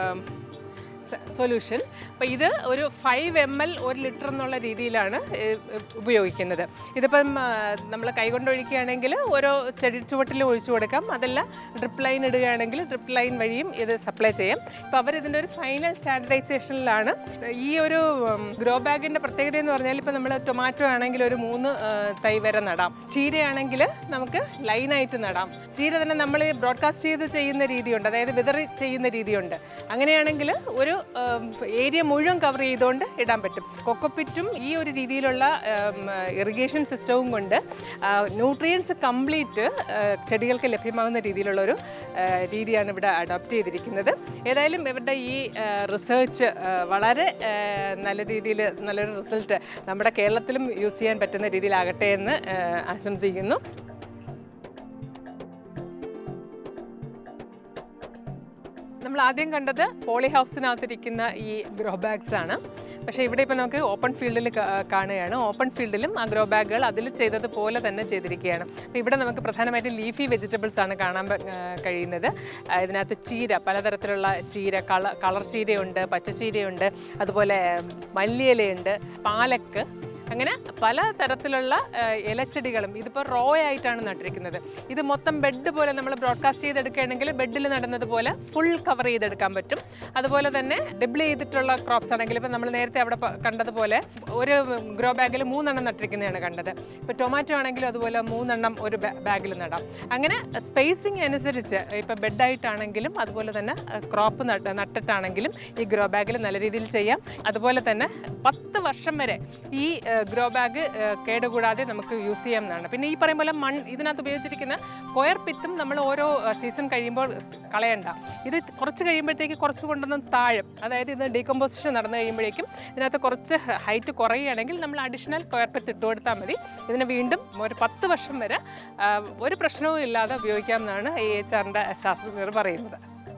സൊല്യൂഷൻ അപ്പോൾ ഇത് ഒരു ഫൈവ് എം എൽ ഒരു ലിറ്റർ എന്നുള്ള രീതിയിലാണ് ഏഹ്, ഉപയോഗിക്കുന്നത് ഇതിപ്പം നമ്മൾ കൈകൊണ്ട് ഒഴിക്കുകയാണെങ്കിൽ ഓരോ ചെടി ചുവട്ടിൽ ഒഴിച്ചു കൊടുക്കാം അതല്ല ഡ്രിപ്പ് ലൈൻ ഇടുകയാണെങ്കിൽ ഡ്രിപ്പ് ലൈൻ വഴിയും ഇത് സപ്ലൈ ചെയ്യാം ഇപ്പോൾ അവർ ഇതിൻ്റെ ഒരു ഫൈനൽ സ്റ്റാൻഡർഡൈസേഷനിലാണ് ഈ ഒരു ഗ്രോ ബാഗിൻ്റെ പ്രത്യേകത എന്ന് പറഞ്ഞാൽ ഇപ്പോൾ നമ്മൾ ടൊമാറ്റോ ആണെങ്കിൽ ഒരു മൂന്ന് ആ, തൈ വരെ നടാം ചീരയാണെങ്കിൽ നമുക്ക് ലൈനായിട്ട് നടാം ചീര തന്നെ നമ്മൾ ബ്രോഡ്കാസ്റ്റ് ചെയ്ത് ചെയ്യുന്ന രീതിയുണ്ട് അതായത് വിതറി ചെയ്യുന്ന രീതിയുണ്ട് അങ്ങനെയാണെങ്കിൽ ഒരു ഏരിയ മുഴുവൻ കവർ ചെയ്തുകൊണ്ട് ഇടാൻ പറ്റും കൊക്കോപ്പിറ്റും ഈ ഒരു രീതിയിലുള്ള ഇറിഗേഷൻ സിസ്റ്റവും കൊണ്ട് ന്യൂട്രിയൻസ് കംപ്ലീറ്റ് ചെടികൾക്ക് ലഭ്യമാകുന്ന രീതിയിലുള്ള ഒരു ആ, രീതിയാണ് ഇവിടെ അഡോപ്റ്റ് ചെയ്തിരിക്കുന്നത് ഏതായാലും ഇവരുടെ ഈ റിസർച്ച് വളരെ ആ, നല്ല രീതിയിൽ നല്ലൊരു റിസൾട്ട് നമ്മുടെ കേരളത്തിലും യൂസ് ചെയ്യാൻ പറ്റുന്ന രീതിയിലാകട്ടെ എന്ന് ആ, ആശംസിക്കുന്നു നമ്മൾ ആദ്യം കണ്ടത് പോളി ഹൗസിനകത്തിരിക്കുന്ന ഈ ഗ്രോ ബാഗ്സ് ആണ് പക്ഷേ ഇവിടെ ഇപ്പോൾ നമുക്ക് ഓപ്പൺ ഫീൽഡിൽ കാണുകയാണ് ഓപ്പൺ ഫീൽഡിലും ആ ഗ്രോ ബാഗുകൾ അതിൽ ചെയ്തതുപോലെ തന്നെ ചെയ്തിരിക്കുകയാണ് അപ്പോൾ ഇവിടെ നമുക്ക് പ്രധാനമായിട്ടും ലീഫി വെജിറ്റബിൾസ് ആണ് കാണാൻ പ- ആ, കഴിയുന്നത് ആ, ഇതിനകത്ത് ചീര പലതരത്തിലുള്ള ചീര കള കളർ ചീരയുണ്ട് പച്ചച്ചീരയുണ്ട് അതുപോലെ മല്ലിയിലയുണ്ട് പാലക്ക് അങ്ങനെ പല തരത്തിലുള്ള ആ, ഇലച്ചെടികളും ഇതിപ്പോൾ റോ ആയിട്ടാണ് നട്ടിരിക്കുന്നത് ഇത് മൊത്തം ബെഡ് പോലെ നമ്മൾ ബ്രോഡ്കാസ്റ്റ് ചെയ്തെടുക്കുകയാണെങ്കിൽ ബെഡിൽ നടുന്നത് പോലെ ഫുൾ കവർ ചെയ്തെടുക്കാൻ പറ്റും അതുപോലെ തന്നെ ഡബിൾ ചെയ്തിട്ടുള്ള ക്രോപ്സ് ആണെങ്കിൽ ഇപ്പം നമ്മൾ നേരത്തെ അവിടെ പ- കണ്ടതുപോലെ ഒരു ഗ്രോ ബാഗിൽ മൂന്നെണ്ണം നട്ടിരിക്കുന്നതാണ് കണ്ടത് ഇപ്പോൾ ടൊമാറ്റോ ആണെങ്കിലും അതുപോലെ മൂന്നെണ്ണം ഒരു ബാഗിൽ നടാം അങ്ങനെ സ്പേസിങ് അനുസരിച്ച് ഇപ്പോൾ ബെഡായിട്ടാണെങ്കിലും അതുപോലെ തന്നെ ക്രോപ്പ് നട്ട് നട്ടിട്ടാണെങ്കിലും ഈ ഗ്രോ ബാഗിൽ നല്ല രീതിയിൽ ചെയ്യാം അതുപോലെ തന്നെ പത്ത് വർഷം വരെ ഈ ഗ്രോ ബാഗ് കേടുകൂടാതെ നമുക്ക് യൂസ് ചെയ്യാവുന്നതാണ് പിന്നെ ഈ പറയും പോലെ മൺ ഇതിനകത്ത് ഉപയോഗിച്ചിരിക്കുന്ന കൊയർ പിത്തും നമ്മൾ ഓരോ സീസൺ കഴിയുമ്പോൾ കളയണ്ട ഇത് കുറച്ച് കഴിയുമ്പോഴത്തേക്ക് കുറച്ച് കൊണ്ടൊന്ന് താഴും അതായത് ഇത് ഡീകമ്പോസിഷൻ നടന്നു കഴിയുമ്പോഴേക്കും ഇതിനകത്ത് കുറച്ച് ഹൈറ്റ് കുറയുകയാണെങ്കിൽ നമ്മൾ അഡീഷണൽ കൊയർ പിത്ത് ഇട്ട് കൊടുത്താൽ മതി ഇതിന് വീണ്ടും ഒരു പത്ത് വർഷം വരെ ആ, ഒരു പ്രശ്നവും ഇല്ലാതെ ഉപയോഗിക്കാമെന്നാണ് ഈ എച്ച് ആറിൻ്റെ ശാസ്ത്രജ്ഞർ പറയുന്നത്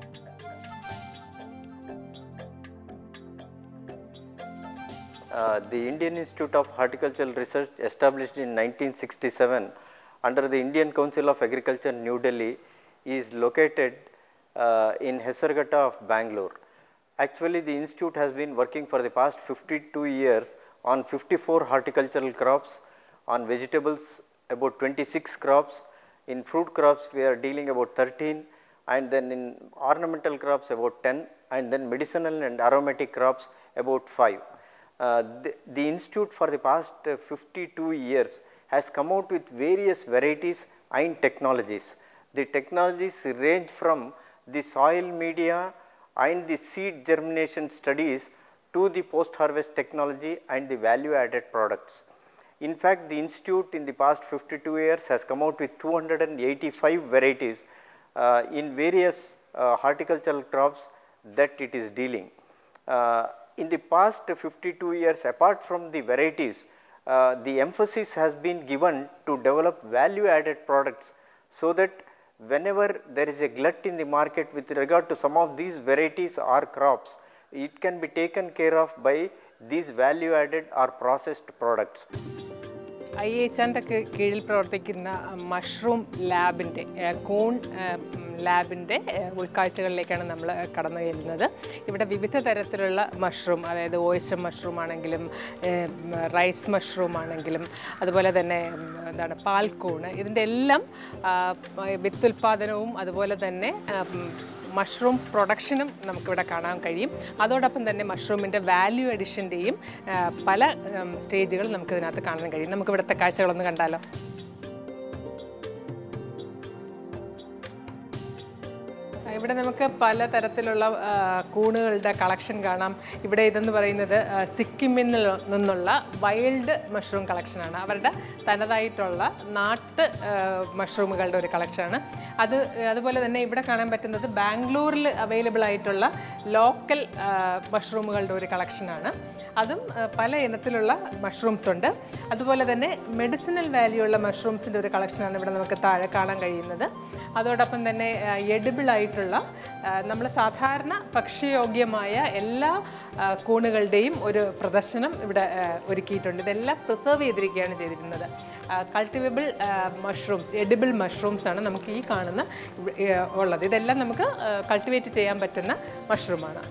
Uh, the Indian Institute of Horticultural Research established in 1967 under the Indian Council of Agriculture New Delhi is located uh, in Hesarghatta of Bangalore. Actually the institute has been working for the past 52 years on 54 horticultural crops, on vegetables about 26 crops, in fruit crops we are dealing about 13 and then in ornamental crops about 10 and then medicinal and aromatic crops about 5. Uh, the, the institute for the past uh, 52 years has come out with various varieties and technologies. The technologies range from the soil media and the seed germination studies to the post harvest technology and the value added products. In fact, the institute in the past 52 years has come out with 285 varieties uh, in various uh, horticultural crops that it is dealing. Uh, in the past 52 years apart from the varieties, uh, the emphasis has been given to develop value added products so that whenever there is a glut in the market with regard to some of these varieties or crops, it can be taken care of by these value added or processed products. I H ആറിൻ്റെ കീഴിൽ പ്രവർത്തിക്കുന്ന mushroom ലാബിൻ്റെ കൂൺ ലാബിൻ്റെ ഉൾക്കാഴ്ചകളിലേക്കാണ് നമ്മൾ കടന്നു ചെല്ലുന്നത് ഇവിടെ വിവിധ തരത്തിലുള്ള മഷ്റൂം അതായത് ഓയിസ്റ്റർ മഷ്റൂം ആണെങ്കിലും റൈസ് മഷ്റൂം ആണെങ്കിലും അതുപോലെ തന്നെ ഉം, എന്താണ് പാൽക്കൂണ് ഇതിൻ്റെ എല്ലാം ആ, വിത്തുൽപാദനവും അതുപോലെ തന്നെ ആ, ഉം, മഷ്റൂം പ്രൊഡക്ഷനും നമുക്കിവിടെ കാണാൻ കഴിയും അതോടൊപ്പം തന്നെ മഷ്റൂമിൻ്റെ വാല്യൂ അഡിഷൻ്റെയും പല സ്റ്റേജുകൾ നമുക്ക് ഇതിനകത്ത് കാണാൻ കഴിയും നമുക്ക് ഇവിടുത്തെ കാഴ്ചകളൊന്ന് കണ്ടാലോ ഇവിടെ നമുക്ക് പല തരത്തിലുള്ള ആ, കൂണുകളുടെ കളക്ഷൻ കാണാം ഇവിടെ ഇതെന്ന് പറയുന്നത് ആ, സിക്കിമിൽ നിന്നുള്ള- നിന്നുള്ള വൈൽഡ് മഷ്റൂം കളക്ഷനാണ് അവരുടെ തനതായിട്ടുള്ള നാട്ട് ആ, മഷ്റൂമുകളുടെ ഒരു കളക്ഷനാണ് അത് അതുപോലെ തന്നെ ഇവിടെ കാണാൻ പറ്റുന്നത് ബാംഗ്ലൂരിൽ അവൈലബിൾ ആയിട്ടുള്ള ലോക്കൽ മഷ്റൂമുകളുടെ ഒരു കളക്ഷനാണ് അതും ആ, പല ഇനത്തിലുള്ള മഷ്റൂംസ് ഉണ്ട് അതുപോലെ തന്നെ മെഡിസിനൽ വാല്യൂ ഉള്ള മഷ്റൂംസിൻ്റെ ഒരു കളക്ഷനാണ് ഇവിടെ നമുക്ക് താഴെ കാണാൻ കഴിയുന്നത് അതോടൊപ്പം തന്നെ എഡിബിൾ ആയിട്ടുള്ള നമ്മൾ സാധാരണ ഭക്ഷ്യയോഗ്യമായ എല്ലാ ആ, കൂണുകളുടെയും ഒരു പ്രദർശനം ഇവിടെ ആ, ഒരുക്കിയിട്ടുണ്ട് ഇതെല്ലാം പ്രിസർവ് ചെയ്തിരിക്കുകയാണ് ചെയ്തിരിക്കുന്നത് കൾട്ടിവബിൾ മഷ്റൂംസ് എഡിബിൾ മഷ്റൂംസ് ആണ് നമുക്ക് ഈ കാണുന്ന ഇവ- ഏ, ഉള്ളത് ഇതെല്ലാം നമുക്ക് കൾട്ടിവേറ്റ് ചെയ്യാൻ പറ്റുന്ന മഷ്റൂമാണ്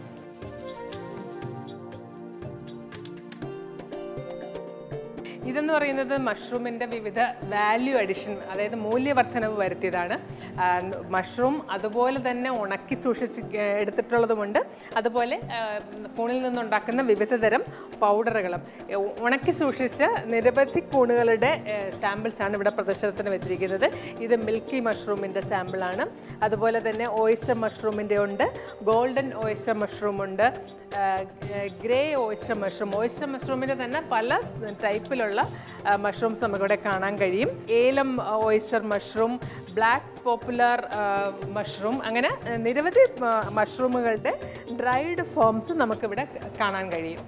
ഇതെന്ന് പറയുന്നത് മഷ്റൂമിൻ്റെ വിവിധ വാല്യൂ അഡിഷൻ അതായത് മൂല്യവർദ്ധനവ് വരുത്തിയതാണ് ആ, മഷ്റൂം അതുപോലെ തന്നെ ഉണക്കി സൂക്ഷിച്ച് എടുത്തിട്ടുള്ളതുമുണ്ട് അതുപോലെ ആ, കൂണിൽ നിന്നുണ്ടാക്കുന്ന വിവിധ തരം പൗഡറുകളും എ, ഉണക്കി സൂക്ഷിച്ച നിരവധി കൂണുകളുടെ സാമ്പിൾസ് ആണ് ഇവിടെ പ്രദർശനത്തിന് വെച്ചിരിക്കുന്നത് ഇത് മിൽക്കി മഷ്റൂമിൻ്റെ സാമ്പിളാണ് അതുപോലെ തന്നെ ഓയിസ്റ്റർ മഷ്റൂമിൻ്റെ ഉണ്ട് ഗോൾഡൻ ഓയിസ്റ്റർ മഷ്റൂം ഉണ്ട് ഗ്രേ ഓയിസ്റ്റർ മഷ്റൂം ഓയിസ്റ്റർ മഷ്റൂമിൻ്റെ തന്നെ പല ടൈപ്പിലുള്ള മഷ്റൂംസ് നമുക്കിവിടെ കാണാൻ കഴിയും elm oyster mushroom black poplar mushroom അങ്ങനെ ആ, നിരവധി മഷ്റൂമുകളുടെ ഡ്രൈഡ് ഫോംസ് നമുക്കിവിടെ കാണാൻ കഴിയും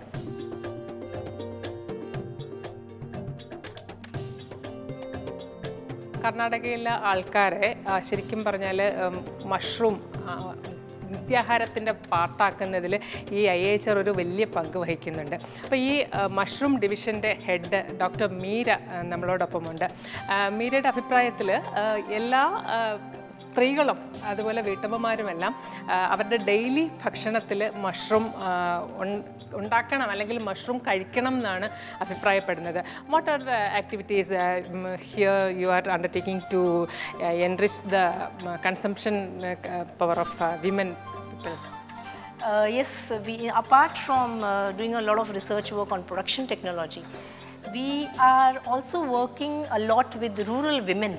കർണാടകയിലെ ആൾക്കാരെ ആ, ശരിക്കും പറഞ്ഞാൽ മഷ്റൂം നിത്യാഹാരത്തിൻ്റെ പാർട്ടാക്കുന്നതിൽ ഈ ഐ എച്ച് ആർ ഒരു വലിയ പങ്ക് വഹിക്കുന്നുണ്ട് അപ്പോൾ ഈ മഷ്റൂം ഡിവിഷൻ്റെ ഹെഡ് ഡോക്ടർ മീര ആ, നമ്മളോടൊപ്പമുണ്ട് ആ, മീരയുടെ അഭിപ്രായത്തിൽ എല്ലാ ആ, സ്ത്രീകളും അതുപോലെ വീട്ടമ്മമാരുമെല്ലാം ആ, അവരുടെ ഡെയിലി ഭക്ഷണത്തിൽ മഷ്റൂം ആ, ഉൺ- ഉണ്ടാക്കണം അല്ലെങ്കിൽ മഷ്റൂം കഴിക്കണം എന്നാണ് അഭിപ്രായപ്പെടുന്നത് what are the activities here you are undertaking to enrich the consumption power of women people Uh, yes, we, apart from uh, doing a lot of research work on production technology, we are also working a lot with rural women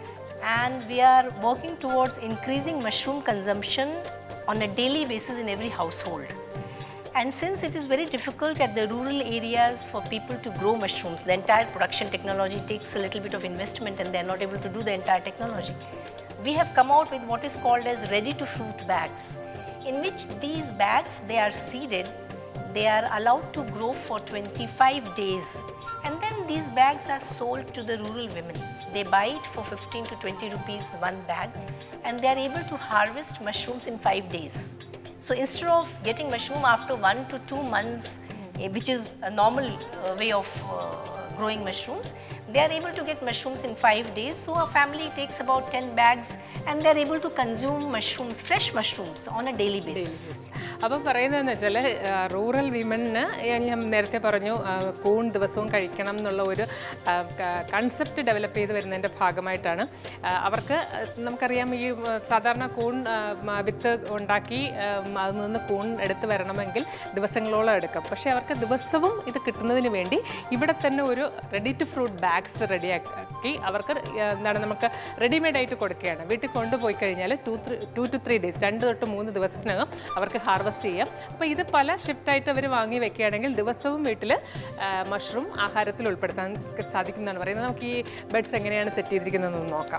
and we are working towards increasing mushroom consumption on a daily basis in every household. And since it is very difficult at the rural areas for people to grow mushrooms, the entire production technology takes a little bit of investment and they are not able to do the entire technology. We have come out with what is called as ready to fruit bags, in which these bags they are seeded, they are allowed to grow for 25 days, and then these bags are sold to the rural women. They buy it for 15 to 20 rupees one bag, and they are able to harvest mushrooms in five days. So instead of getting mushroom after one to two months, eh, which is a normal uh, way of uh, growing mushrooms, they are able to get mushrooms in five days. So a family takes about 10 bags and they are able to consume mushrooms, fresh mushrooms on a daily basis. അപ്പം പറയുന്നതെന്ന് വെച്ചാൽ rural women ഞാൻ നേരത്തെ പറഞ്ഞു ആ, കൂൺ ദിവസവും കഴിക്കണം എന്നുള്ള ഒരു കൺസെപ്റ്റ് ഡെവലപ്പ് ചെയ്ത് വരുന്നതിൻ്റെ ഭാഗമായിട്ടാണ് ആ, അവർക്ക് നമുക്കറിയാം ഈ ആ, സാധാരണ കൂൺ ആ, മ- വിത്ത് ഉണ്ടാക്കി ആ, അതിൽ നിന്ന് കൂൺ എടുത്ത് വരണമെങ്കിൽ ദിവസങ്ങളോളം എടുക്കും പക്ഷേ അവർക്ക് ദിവസവും ഇത് കിട്ടുന്നതിന് വേണ്ടി ഇവിടെ തന്നെ ഒരു റെഡി ടു ഫ്രൂട്ട് ബാഗ്സ് റെഡിയാക്കി അവർക്ക് ആ, എന്താണ് നമുക്ക് റെഡിമെയ്ഡ് ആയിട്ട് കൊടുക്കുകയാണ് വീട്ടിൽ കൊണ്ടുപോയി കഴിഞ്ഞാൽ two three two two three days രണ്ട് തൊട്ട് മൂന്ന് ദിവസത്തിനകം അവർക്ക് ഹാർവസ്റ്റ് ചെയ്യാം അപ്പോൾ ഇത് പല ഷിഫ്റ്റായിട്ട് അവർ വാങ്ങി വെക്കുകയാണെങ്കിൽ ദിവസവും വീട്ടിൽ മഷ്റൂം ആഹാരത്തിൽ ഉൾപ്പെടുത്താൻ സാധിക്കുന്നതാണ് പറയുന്നത് നമുക്ക് ഈ ബെഡ്സ് എങ്ങനെയാണ് സെറ്റ് ചെയ്തിരിക്കുന്നതെന്ന് നോക്കാം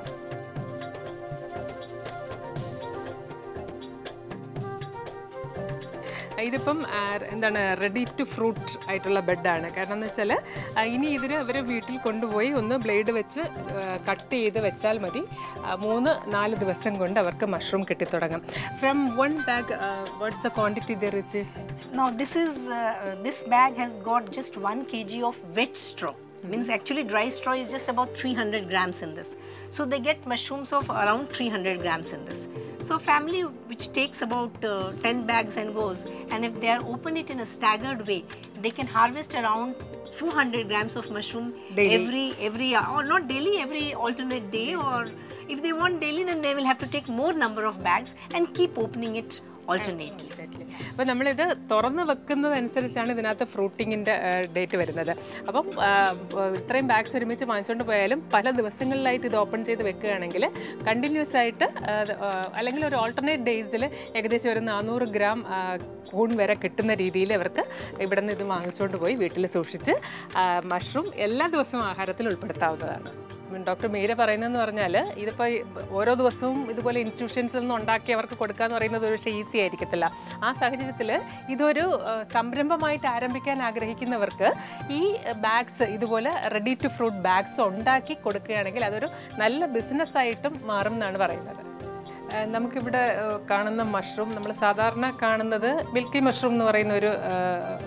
ഇതിപ്പം ആ, എന്താണ് റെഡി ടു ഫ്രൂട്ട് ആയിട്ടുള്ള ബെഡാണ് കാരണം എന്ന് വെച്ചാൽ ഇനി ഇതിന് അവർ വീട്ടിൽ കൊണ്ടുപോയി ഒന്ന് ബ്ലേഡ് വെച്ച് കട്ട് ചെയ്ത് വെച്ചാൽ മതി ആ, മൂന്ന് നാല് ദിവസം കൊണ്ട് അവർക്ക് മഷ്റൂം കിട്ടിത്തുടങ്ങും from one bag what's the quantity there each Now this is uh, this bag has got just one kg of wet straw. Means actually dry straw is just about 300 grams in this. So they get mushrooms of around 300 grams in this. So family which takes about uh, 10 bags and goes, and if they are open it in a staggered way, they can harvest around 400 grams of mushroom every every hour, or not daily, every alternate day, or if they want daily, then they will have to take more number of bags and keep opening it alternately. അപ്പോൾ നമ്മളിത് തുറന്ന് വെക്കുന്നതനുസരിച്ചാണ് ഇതിനകത്ത് ഫ്രൂട്ടിങ്ങിൻ്റെ date വരുന്നത് അപ്പം ആ, ബ- ഇത്രയും bags ഒരുമിച്ച് വാങ്ങിച്ചുകൊണ്ട് പോയാലും പല ദിവസങ്ങളിലായിട്ട് ഇത് ഓപ്പൺ ചെയ്ത് വെക്കുകയാണെങ്കിൽ കണ്ടിന്യൂസ് ആയിട്ട് ആ, അത്, ആ, അല്ലെങ്കിൽ ഒരു ഓൾട്ടർനേറ്റ് ഡേയ്സിൽ ഏകദേശം ഒരു നാനൂറ് ഗ്രാം ആ, കൂൺ വരെ കിട്ടുന്ന രീതിയിൽ അവർക്ക് ഇവിടെ നിന്ന് ഇത് വാങ്ങിച്ചുകൊണ്ട് പോയി വീട്ടിൽ സൂക്ഷിച്ച് മഷ്റൂം എല്ലാ ദിവസവും ആഹാരത്തിൽ ഉൾപ്പെടുത്താവുന്നതാണ് ഡോക്ടർ മീര പറയുന്നതെന്ന് പറഞ്ഞാൽ ഇതിപ്പോൾ ഓരോ ദിവസവും ഇതുപോലെ ഇൻസ്റ്റിറ്റ്യൂഷൻസിൽ നിന്ന് ഉണ്ടാക്കി അവർക്ക് കൊടുക്കുക എന്ന് പറയുന്നത് ഒരു ഈസി ആയിരിക്കത്തില്ല ആ സാഹചര്യത്തിൽ ഇതൊരു ആ, സംരംഭമായിട്ട് ആരംഭിക്കാൻ ആഗ്രഹിക്കുന്നവർക്ക് ഈ ബാഗ്സ് ഇതുപോലെ റെഡി ടു ഫ്രൂട്ട് ബാഗ്സ് ഉണ്ടാക്കി കൊടുക്കുകയാണെങ്കിൽ അതൊരു നല്ല ബിസിനസ്സായിട്ടും മാറും എന്നാണ് പറയുന്നത് ആ, നമുക്കിവിടെ ആ, കാണുന്ന മഷ്റൂം നമ്മൾ സാധാരണ കാണുന്നത് മിൽക്കി മഷ്റൂം എന്ന് പറയുന്ന ഒരു ആ,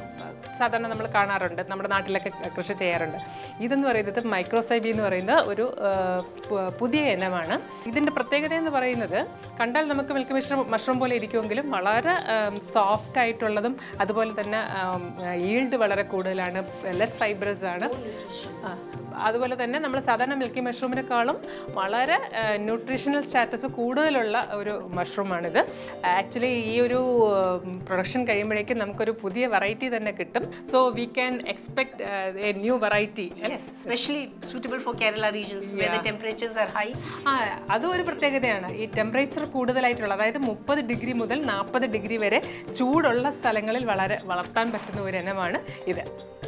സാധാരണ നമ്മൾ കാണാറുണ്ട് നമ്മുടെ നാട്ടിലൊക്കെ കൃഷി ചെയ്യാറുണ്ട് ഇതെന്ന് പറയുന്നത് മൈക്രോസൈബി എന്ന് പറയുന്ന ഒരു ആ, പു- പുതിയ ഇനമാണ് ഇതിൻ്റെ പ്രത്യേകത എന്ന് പറയുന്നത് കണ്ടാൽ നമുക്ക് മിൽക്ക് മഷ്റൂം മഷ്റൂം പോലെ ഇരിക്കുമെങ്കിലും വളരെ സോഫ്റ്റ് ആയിട്ടുള്ളതും അതുപോലെ തന്നെ ഈൽഡ് വളരെ കൂടുതലാണ് ലെസ് ഫൈബ്രസ് ആണ് ആ, അതുപോലെ തന്നെ നമ്മൾ സാധാരണ മിൽക്കി മഷ്റൂമിനെക്കാളും വളരെ ന്യൂട്രീഷണൽ സ്റ്റാറ്റസ് കൂടുതലുള്ള ഒരു മഷ്റൂമാണിത് ആക്ച്വലി ഈ ഒരു പ്രൊഡക്ഷൻ കഴിയുമ്പോഴേക്കും നമുക്കൊരു പുതിയ വെറൈറ്റി തന്നെ കിട്ടും so we can expect a new variety Yes, especially suitable for Kerala regions where the Yeah. temperatures are high. ആ അതും ഒരു പ്രത്യേകതയാണ് ഈ ടെമ്പറേച്ചർ കൂടുതലായിട്ടുള്ള അതായത് മുപ്പത് ഡിഗ്രി മുതൽ നാൽപ്പത് ഡിഗ്രി വരെ ചൂടുള്ള സ്ഥലങ്ങളിൽ വളരെ വളർത്താൻ പറ്റുന്ന ഒരു ഇനമാണ് ഇത്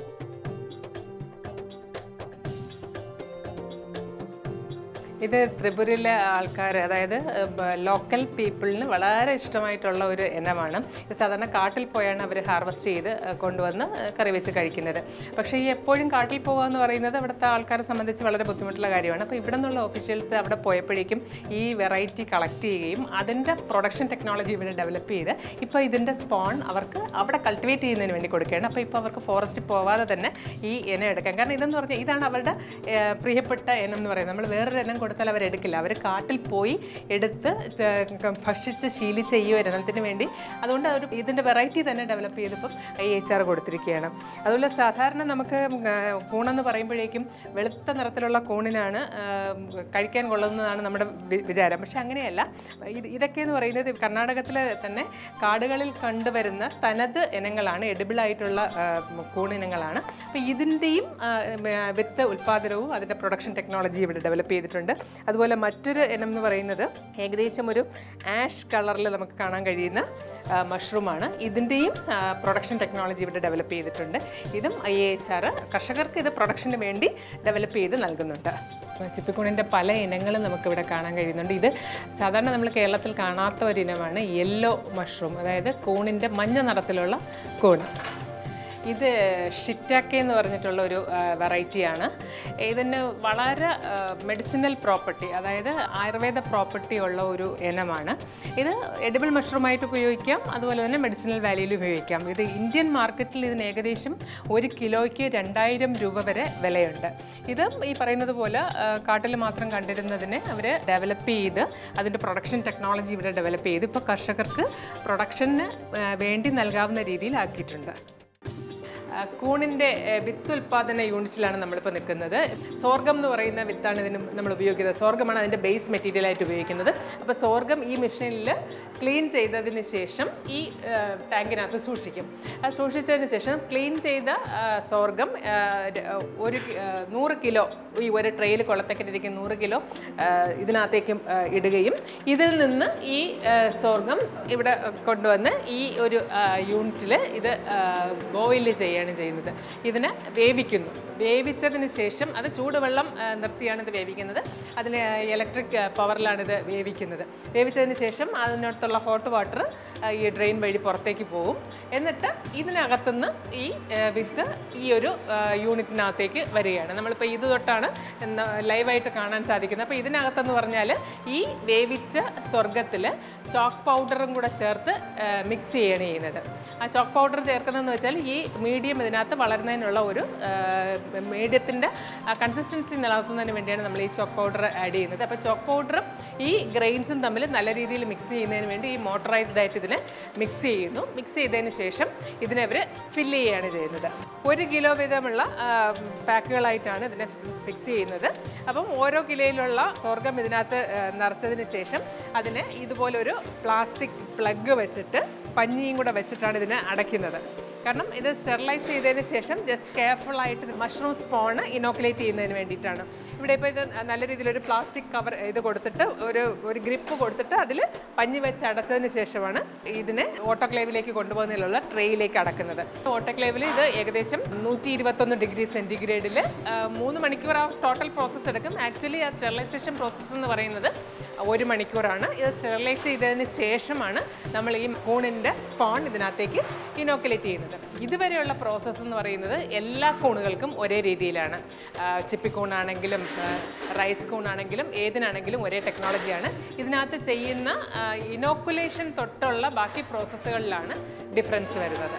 ഇത് ത്രിപുരയിലെ ആൾക്കാർ അതായത് ലോക്കൽ പീപ്പിളിന് വളരെ ഇഷ്ടമായിട്ടുള്ള ഒരു ഇനമാണ് ഇത് സാധാരണ കാട്ടിൽ പോയാണ് അവർ ഹാർവെസ്റ്റ് ചെയ്ത് ഏഹ്, കൊണ്ടുവന്ന് ഏഹ്, കറി വെച്ച് കഴിക്കുന്നത് പക്ഷേ ഈ എപ്പോഴും കാട്ടിൽ പോകുക എന്ന് പറയുന്നത് അവിടുത്തെ ആൾക്കാരെ സംബന്ധിച്ച് വളരെ ബുദ്ധിമുട്ടുള്ള കാര്യമാണ് അപ്പോൾ ഇവിടെ നിന്നുള്ള ഒഫീഷ്യൽസ് അവിടെ പോയപ്പോഴേക്കും ഈ വെറൈറ്റി കളക്ട് ചെയ്യുകയും അതിൻ്റെ പ്രൊഡക്ഷൻ ടെക്നോളജി ഇവർ ഡെവലപ്പ് ചെയ്ത് ഇപ്പോൾ ഇതിൻ്റെ സ്പോൺ അവർക്ക് അവിടെ കൾട്ടിവേറ്റ് ചെയ്യുന്നതിന് വേണ്ടി കൊടുക്കുകയാണ് അപ്പോൾ ഇപ്പോൾ അവർക്ക് ഫോറസ്റ്റ് പോവാതെ തന്നെ ഈ ഇനം എടുക്കാം കാരണം ഇതെന്ന് പറഞ്ഞാൽ ഇതാണ് അവരുടെ ഏഹ്, പ്രിയപ്പെട്ട ഇനം എന്ന് പറയുന്നത് നമ്മൾ വേറൊരു ഇനം കൊടുത്താൽ അവർ എടുക്കില്ല അവർ കാട്ടിൽ പോയി എടുത്ത് ത- ഭക്ഷിച്ച് ശീലിച്ച ഈ ഒരു ഇനത്തിന് വേണ്ടി അതുകൊണ്ട് ഒരു ഇതിൻ്റെ വെറൈറ്റി തന്നെ ഡെവലപ്പ് ചെയ്തപ്പം ഐ എച്ച് ആർ കൊടുത്തിരിക്കുകയാണ് അതുപോലെ സാധാരണ നമുക്ക് ആ, കൂണെന്ന് പറയുമ്പോഴേക്കും വെളുത്ത നിറത്തിലുള്ള കൂണിനാണ് ആ, കഴിക്കാൻ കൊള്ളുന്നതാണ് നമ്മുടെ വി- വിചാരം പക്ഷെ അങ്ങനെയല്ല ഇത് ഇതൊക്കെ എന്ന് പറയുന്നത് കർണാടകത്തിലെ തന്നെ കാടുകളിൽ കണ്ടുവരുന്ന തനത് ഇനങ്ങളാണ് edible ആയിട്ടുള്ള ആ, കൂണിനങ്ങളാണ് അപ്പോൾ ഇതിൻ്റെയും ആ, ആ, വിത്ത് ഉൽപ്പാദനവും അതിൻ്റെ പ്രൊഡക്ഷൻ ടെക്നോളജി ഇവിടെ ഡെവലപ്പ് ചെയ്തിട്ടുണ്ട് അതുപോലെ മറ്റൊരു ഇനം എന്ന് പറയുന്നത് ഏകദേശം ഒരു ആഷ് കളറിൽ നമുക്ക് കാണാൻ കഴിയുന്ന മഷ്റൂമാണ് ഇതിൻ്റെയും പ്രൊഡക്ഷൻ ടെക്നോളജി ഇവിടെ ഡെവലപ്പ് ചെയ്തിട്ടുണ്ട് ഇതും ഐ എച്ച് ആർ കർഷകർക്ക് ഇത് പ്രൊഡക്ഷന് വേണ്ടി ഡെവലപ്പ് ചെയ്ത് നൽകുന്നുണ്ട് ചിപ്പിക്കൂണിൻ്റെ പല ഇനങ്ങളും നമുക്കിവിടെ കാണാൻ കഴിയുന്നുണ്ട് ഇത് സാധാരണ നമ്മൾ കേരളത്തിൽ കാണാത്ത ഒരു ഇനമാണ് യെല്ലോ മഷ്റൂം അതായത് കൂണിൻ്റെ മഞ്ഞ നിറത്തിലുള്ള കൂൺ ഇത് ഷിറ്റാക്കെ എന്ന് പറഞ്ഞിട്ടുള്ള ഒരു വെറൈറ്റിയാണ് ഇതിന് വളരെ മെഡിസിനൽ പ്രോപ്പർട്ടി അതായത് ആയുർവേദ പ്രോപ്പർട്ടി ഉള്ള ഒരു ഇനമാണ് ഇത് എഡിബിൾ മഷ്റൂമായിട്ട് ഉപയോഗിക്കാം അതുപോലെ തന്നെ മെഡിസിനൽ വാല്യൂയിൽ ഉപയോഗിക്കാം ഇത് ഇന്ത്യൻ മാർക്കറ്റിൽ ഇതിന് ഏകദേശം ഒരു കിലോയ്ക്ക് രണ്ടായിരം രൂപ വരെ വിലയുണ്ട് ഇത് ഈ പറയുന്നത് പോലെ കാട്ടിൽ മാത്രം കണ്ടിരുന്നതിനെ അവർ ഡെവലപ്പ് ചെയ്ത് അതിൻ്റെ പ്രൊഡക്ഷൻ ടെക്നോളജി ഇവിടെ ഡെവലപ്പ് ചെയ്ത് ഇപ്പോൾ കർഷകർക്ക് പ്രൊഡക്ഷന് വേണ്ടി നൽകാവുന്ന രീതിയിലാക്കിയിട്ടുണ്ട് ആ, കൂണിൻ്റെ ഏ, വിത്ത് ഉൽപ്പാദന യൂണിറ്റിലാണ് നമ്മളിപ്പോൾ നിൽക്കുന്നത് സോർഗം എന്ന് പറയുന്ന വിത്താണ് ഇതിന് നമ്മൾ ഉപയോഗിക്കുന്നത് സോർഗമാണ് അതിൻ്റെ ബേസ് മെറ്റീരിയലായിട്ട് ഉപയോഗിക്കുന്നത് അപ്പോൾ സോർഗം ഈ മെഷീനിൽ ക്ലീൻ ചെയ്തതിന് ശേഷം ഈ ആ, ടാങ്കിനകത്ത് സൂക്ഷിക്കും അത് സൂക്ഷിച്ചതിന് ശേഷം ക്ലീൻ ചെയ്ത ആ, സോർഗം ആ, ര- ഒരു കി- ആ, നൂറ് കിലോ ഈ ഒരു ട്രെയിൽ കൊള്ളത്തക്കിട്ടിരിക്കുന്ന നൂറ് കിലോ ആ, ഇതിനകത്തേക്ക് ആ, ഇടുകയും ഇതിൽ നിന്ന് ഈ ആ, സോർഗം ഇവിടെ കൊണ്ടുവന്ന് ഈ ഒരു യൂണിറ്റിൽ ഇത് ബോയിൽ ചെയ്യുകയാണ് ചെയ്യുന്നത് ഇതിനെ വേവിക്കുന്നു വേവിച്ചതിന് ശേഷം അത് ചൂടുവെള്ളം ആ, നിർത്തിയാണ് ഇത് വേവിക്കുന്നത് അതിന് ഇലക്ട്രിക് പവറിലാണ് ഇത് വേവിക്കുന്നത് വേവിച്ചതിന് ശേഷം അതിനകത്തുള്ള ഹോട്ട് വാട്ടർ ഈ ഡ്രെയിൻ വഴി പുറത്തേക്ക് പോകും എന്നിട്ട് ഇതിനകത്തുനിന്ന് ഈ ആ, വിത്ത് ഈ ഒരു ആ, യൂണിറ്റിനകത്തേക്ക് വരികയാണ് നമ്മളിപ്പോൾ ഇത് തൊട്ടാണ് ലൈവായിട്ട് കാണാൻ സാധിക്കുന്നത് അപ്പോൾ ഇതിനകത്തെന്ന് പറഞ്ഞാൽ ഈ വേവിച്ച സ്വർഗത്തിൽ ചോക്ക് പൗഡറും കൂടെ ചേർത്ത് മിക്സ് ചെയ്യാണ് ചെയ്യുന്നത് ആ ചോക്ക് പൗഡർ ചേർക്കുന്നതെന്ന് വെച്ചാൽ ഈ മീഡിയം ഇതിനകത്ത് വളരുന്നതിനുള്ള ഒരു മീഡിയത്തിൻ്റെ കൺസിസ്റ്റൻസി നിലനിർത്തുന്നതിന് വേണ്ടിയാണ് നമ്മൾ ഈ ചോക്ക് പൗഡർ ആഡ് ചെയ്യുന്നത് അപ്പോൾ ചോക്ക് പൗഡറും ഈ ഗ്രെയിൻസും തമ്മിൽ നല്ല രീതിയിൽ മിക്സ് ചെയ്യുന്നതിന് വേണ്ടി ഈ മോട്ടറൈസ്ഡ് ആയിട്ട് ഇതിനെ മിക്സ് ചെയ്യുന്നു മിക്സ് ചെയ്തതിന് ശേഷം ഇതിനെ അവർ ഫില്ല് ചെയ്യുകയാണ് ചെയ്യുന്നത് ഒരു കിലോ വീതമുള്ള ആ, പാക്കുകളായിട്ടാണ് ഇതിനെ ഫിക്സ് ചെയ്യുന്നത് അപ്പം ഓരോ കിലോയിലുള്ള സ്വർഗം ഇതിനകത്ത് ആ, നിറച്ചതിന് ശേഷം അതിനെ ഇതുപോലൊരു പ്ലാസ്റ്റിക് പ്ലഗ് വെച്ചിട്ട് പഞ്ഞിയും കൂടെ വെച്ചിട്ടാണ് ഇതിനെ അടയ്ക്കുന്നത് കാരണം ഇത് സ്റ്റെറിലൈസ് ചെയ്തതിന് ശേഷം ജസ്റ്റ് കെയർഫുൾ ആയിട്ട് മഷ്റൂം സ്പോണ് ഇനോക്കുലേറ്റ് ചെയ്യുന്നതിന് വേണ്ടിയിട്ടാണ് ഇവിടെ ഇപ്പോൾ ഇത് നല്ല രീതിയിൽ ഒരു പ്ലാസ്റ്റിക് കവർ ഇത് കൊടുത്തിട്ട് ഒരു ഒരു ഗ്രിപ്പ് കൊടുത്തിട്ട് അതിൽ പഞ്ഞി വെച്ച് അടച്ചതിന് ശേഷമാണ് ഇതിനെ ഓട്ടോക്ലേവിലേക്ക് കൊണ്ടുപോകുന്നതിലുള്ള ട്രേയിലേക്ക് അടക്കുന്നത് ഓട്ടോക്ലേവിൽ ഇത് ഏകദേശം നൂറ്റി ഇരുപത്തൊന്ന് ഡിഗ്രി സെൻറ്റിഗ്രേഡിൽ മൂന്ന് മണിക്കൂർ ആ ടോട്ടൽ പ്രോസസ്സ് എടുക്കും ആക്ച്വലി ആ സ്റ്റെറിലൈസേഷൻ പ്രോസസ്സ് എന്ന് പറയുന്നത് ഒരു മണിക്കൂറാണ് ഇത് സ്റ്റെറിലൈസ് ചെയ്തതിന് ശേഷമാണ് നമ്മൾ ഈ കൂണിൻ്റെ സ്പോൺ ഇതിനകത്തേക്ക് ഇനോക്കുലേറ്റ് ചെയ്യുന്നത് ഇതുവരെയുള്ള പ്രോസസ്സ് എന്ന് പറയുന്നത് എല്ലാ കൂണുകൾക്കും ഒരേ രീതിയിലാണ് ചിപ്പിക്കൂണാണെങ്കിലും റൈസ് കൂണാണെങ്കിലും ഏതിനാണെങ്കിലും ഒരേ ടെക്നോളജിയാണ് ഇതിനകത്ത് ചെയ്യുന്ന ഇനോക്കുലേഷൻ തൊട്ടുള്ള ബാക്കി പ്രോസസ്സുകളിലാണ് ഡിഫറൻസ് വരുന്നത്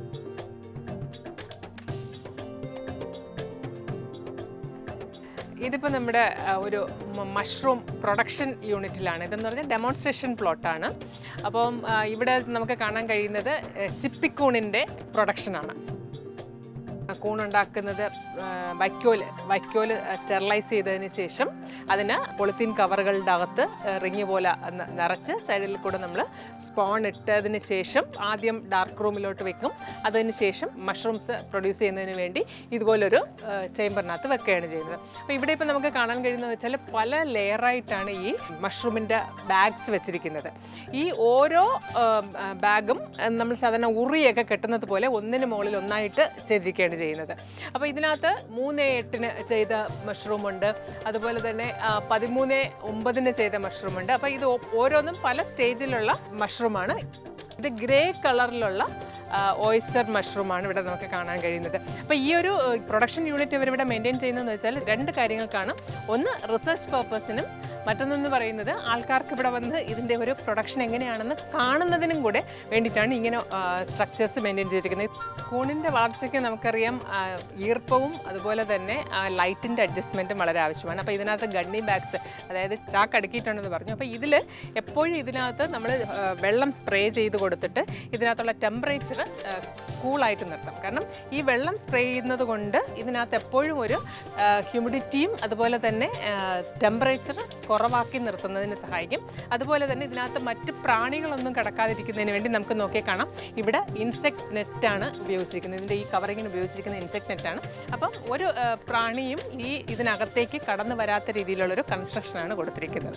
ഇതിപ്പോൾ നമ്മുടെ ആ, ഒരു മഷ്റൂം പ്രൊഡക്ഷൻ യൂണിറ്റിലാണ് ഇതെന്ന് പറഞ്ഞാൽ ഡെമോൺസ്ട്രേഷൻ പ്ലോട്ടാണ് അപ്പം ആ, ഇവിടെ നമുക്ക് കാണാൻ കഴിയുന്നത് ചിപ്പിക്കൂണിൻ്റെ പ്രൊഡക്ഷനാണ് കൂൺ ഉണ്ടാക്കുന്നത് ആ, വൈക്കോല് വൈക്കോല് സ്റ്റെറിലൈസ് ചെയ്തതിന് ശേഷം അതിന് പൊളിത്തീൻ കവറുകളുടെ അകത്ത് റിങ് പോലെ ന- നിറച്ച് സൈഡിൽ കൂടെ നമ്മൾ സ്പോൺ ഇട്ടതിന് ശേഷം ആദ്യം ഡാർക്ക് റൂമിലോട്ട് വെക്കും അതിന് ശേഷം മഷ്റൂംസ് പ്രൊഡ്യൂസ് ചെയ്യുന്നതിന് വേണ്ടി ഇതുപോലൊരു ചേമ്പറിനകത്ത് വെക്കുകയാണ് ചെയ്യുന്നത് അപ്പോൾ ഇവിടെ ഇപ്പോൾ നമുക്ക് കാണാൻ കഴിയുന്നത് വെച്ചാൽ പല ലെയറായിട്ടാണ് ഈ മഷ്റൂമിൻ്റെ ബാഗ്സ് വെച്ചിരിക്കുന്നത് ഈ ഓരോ ബാഗും നമ്മൾ സാധാരണ ഉറിയൊക്കെ കെട്ടുന്നത് പോലെ ഒന്നിന് മുകളിൽ ഒന്നായിട്ട് ചെയ്തിരിക്കുകയാണ് ചെയ്യുന്നത് അപ്പോൾ ഇതിനകത്ത് മൂന്ന് എട്ടിന് ചെയ്ത മഷ്റൂം ഉണ്ട് അതുപോലെ തന്നെ ആ, പതിമൂന്ന് ഒമ്പതിന് ചെയ്ത മഷ്റൂം ഉണ്ട് അപ്പോൾ ഇത് ഓ- ഓരോന്നും പല സ്റ്റേജിലുള്ള മഷ്റൂമാണ് ഇത് ഗ്രേ കളറിലുള്ള ഓയിസ്റ്റർ മഷ്റൂമാണ് ഇവിടെ നമുക്ക് കാണാൻ കഴിയുന്നത് അപ്പോൾ ഈ ഒരു പ്രൊഡക്ഷൻ യൂണിറ്റ് ഇവരിവിടെ മെയിൻറ്റെയിൻ ചെയ്യുന്നതെന്ന് വെച്ചാൽ രണ്ട് കാര്യങ്ങൾക്കാണ് ഒന്ന് റിസർച്ച് പർപ്പസിനും മറ്റൊന്നെന്ന് പറയുന്നത് ആൾക്കാർക്ക് ഇവിടെ വന്ന് ഇതിൻ്റെ ഒരു പ്രൊഡക്ഷൻ എങ്ങനെയാണെന്ന് കാണുന്നതിനും കൂടെ വേണ്ടിയിട്ടാണ് ഇങ്ങനെ സ്ട്രക്ചേഴ്സ് മെയിൻറ്റെയിൻ ചെയ്തിരിക്കുന്നത് കൂണിൻ്റെ വളർച്ചയ്ക്ക് നമുക്കറിയാം ആ, ഈർപ്പവും അതുപോലെ തന്നെ ലൈറ്റിൻ്റെ അഡ്ജസ്റ്റ്മെൻറ്റും വളരെ ആവശ്യമാണ് അപ്പോൾ ഇതിനകത്ത് ഗണ്ണി ബാഗ്സ് അതായത് ചാക്ക് അടുക്കിയിട്ടുണ്ടെന്ന് പറഞ്ഞു അപ്പോൾ ഇതിൽ എപ്പോഴും ഇതിനകത്ത് നമ്മൾ വെള്ളം സ്പ്രേ ചെയ്ത് കൊടുത്തിട്ട് ഇതിനകത്തുള്ള ടെമ്പറേച്ചർ കൂളായിട്ട് നിർത്താം കാരണം ഈ വെള്ളം സ്പ്രേ ചെയ്യുന്നത് കൊണ്ട് ഇതിനകത്ത് എപ്പോഴും ഒരു ഹ്യൂമിഡിറ്റിയും അതുപോലെ തന്നെ ടെമ്പറേച്ചർ കുറവാക്കി നിർത്തുന്നതിന് സഹായിക്കും അതുപോലെ തന്നെ ഇതിനകത്ത് മറ്റ് പ്രാണികളൊന്നും കിടക്കാതിരിക്കുന്നതിന് വേണ്ടി നമുക്ക് നോക്കിയാൽ കാണാം ഇവിടെ ഇൻസെക്ട് നെറ്റാണ് ഉപയോഗിച്ചിരിക്കുന്നത് ഇതിൻ്റെ ഈ കവറിങ്ങിന് ഉപയോഗിച്ചിരിക്കുന്ന ഇൻസെക്ട് നെറ്റാണ് അപ്പം ഒരു ആ, പ്രാണിയും ഈ ഇതിനകത്തേക്ക് കടന്നു വരാത്ത രീതിയിലുള്ളൊരു കൺസ്ട്രക്ഷനാണ് കൊടുത്തിരിക്കുന്നത്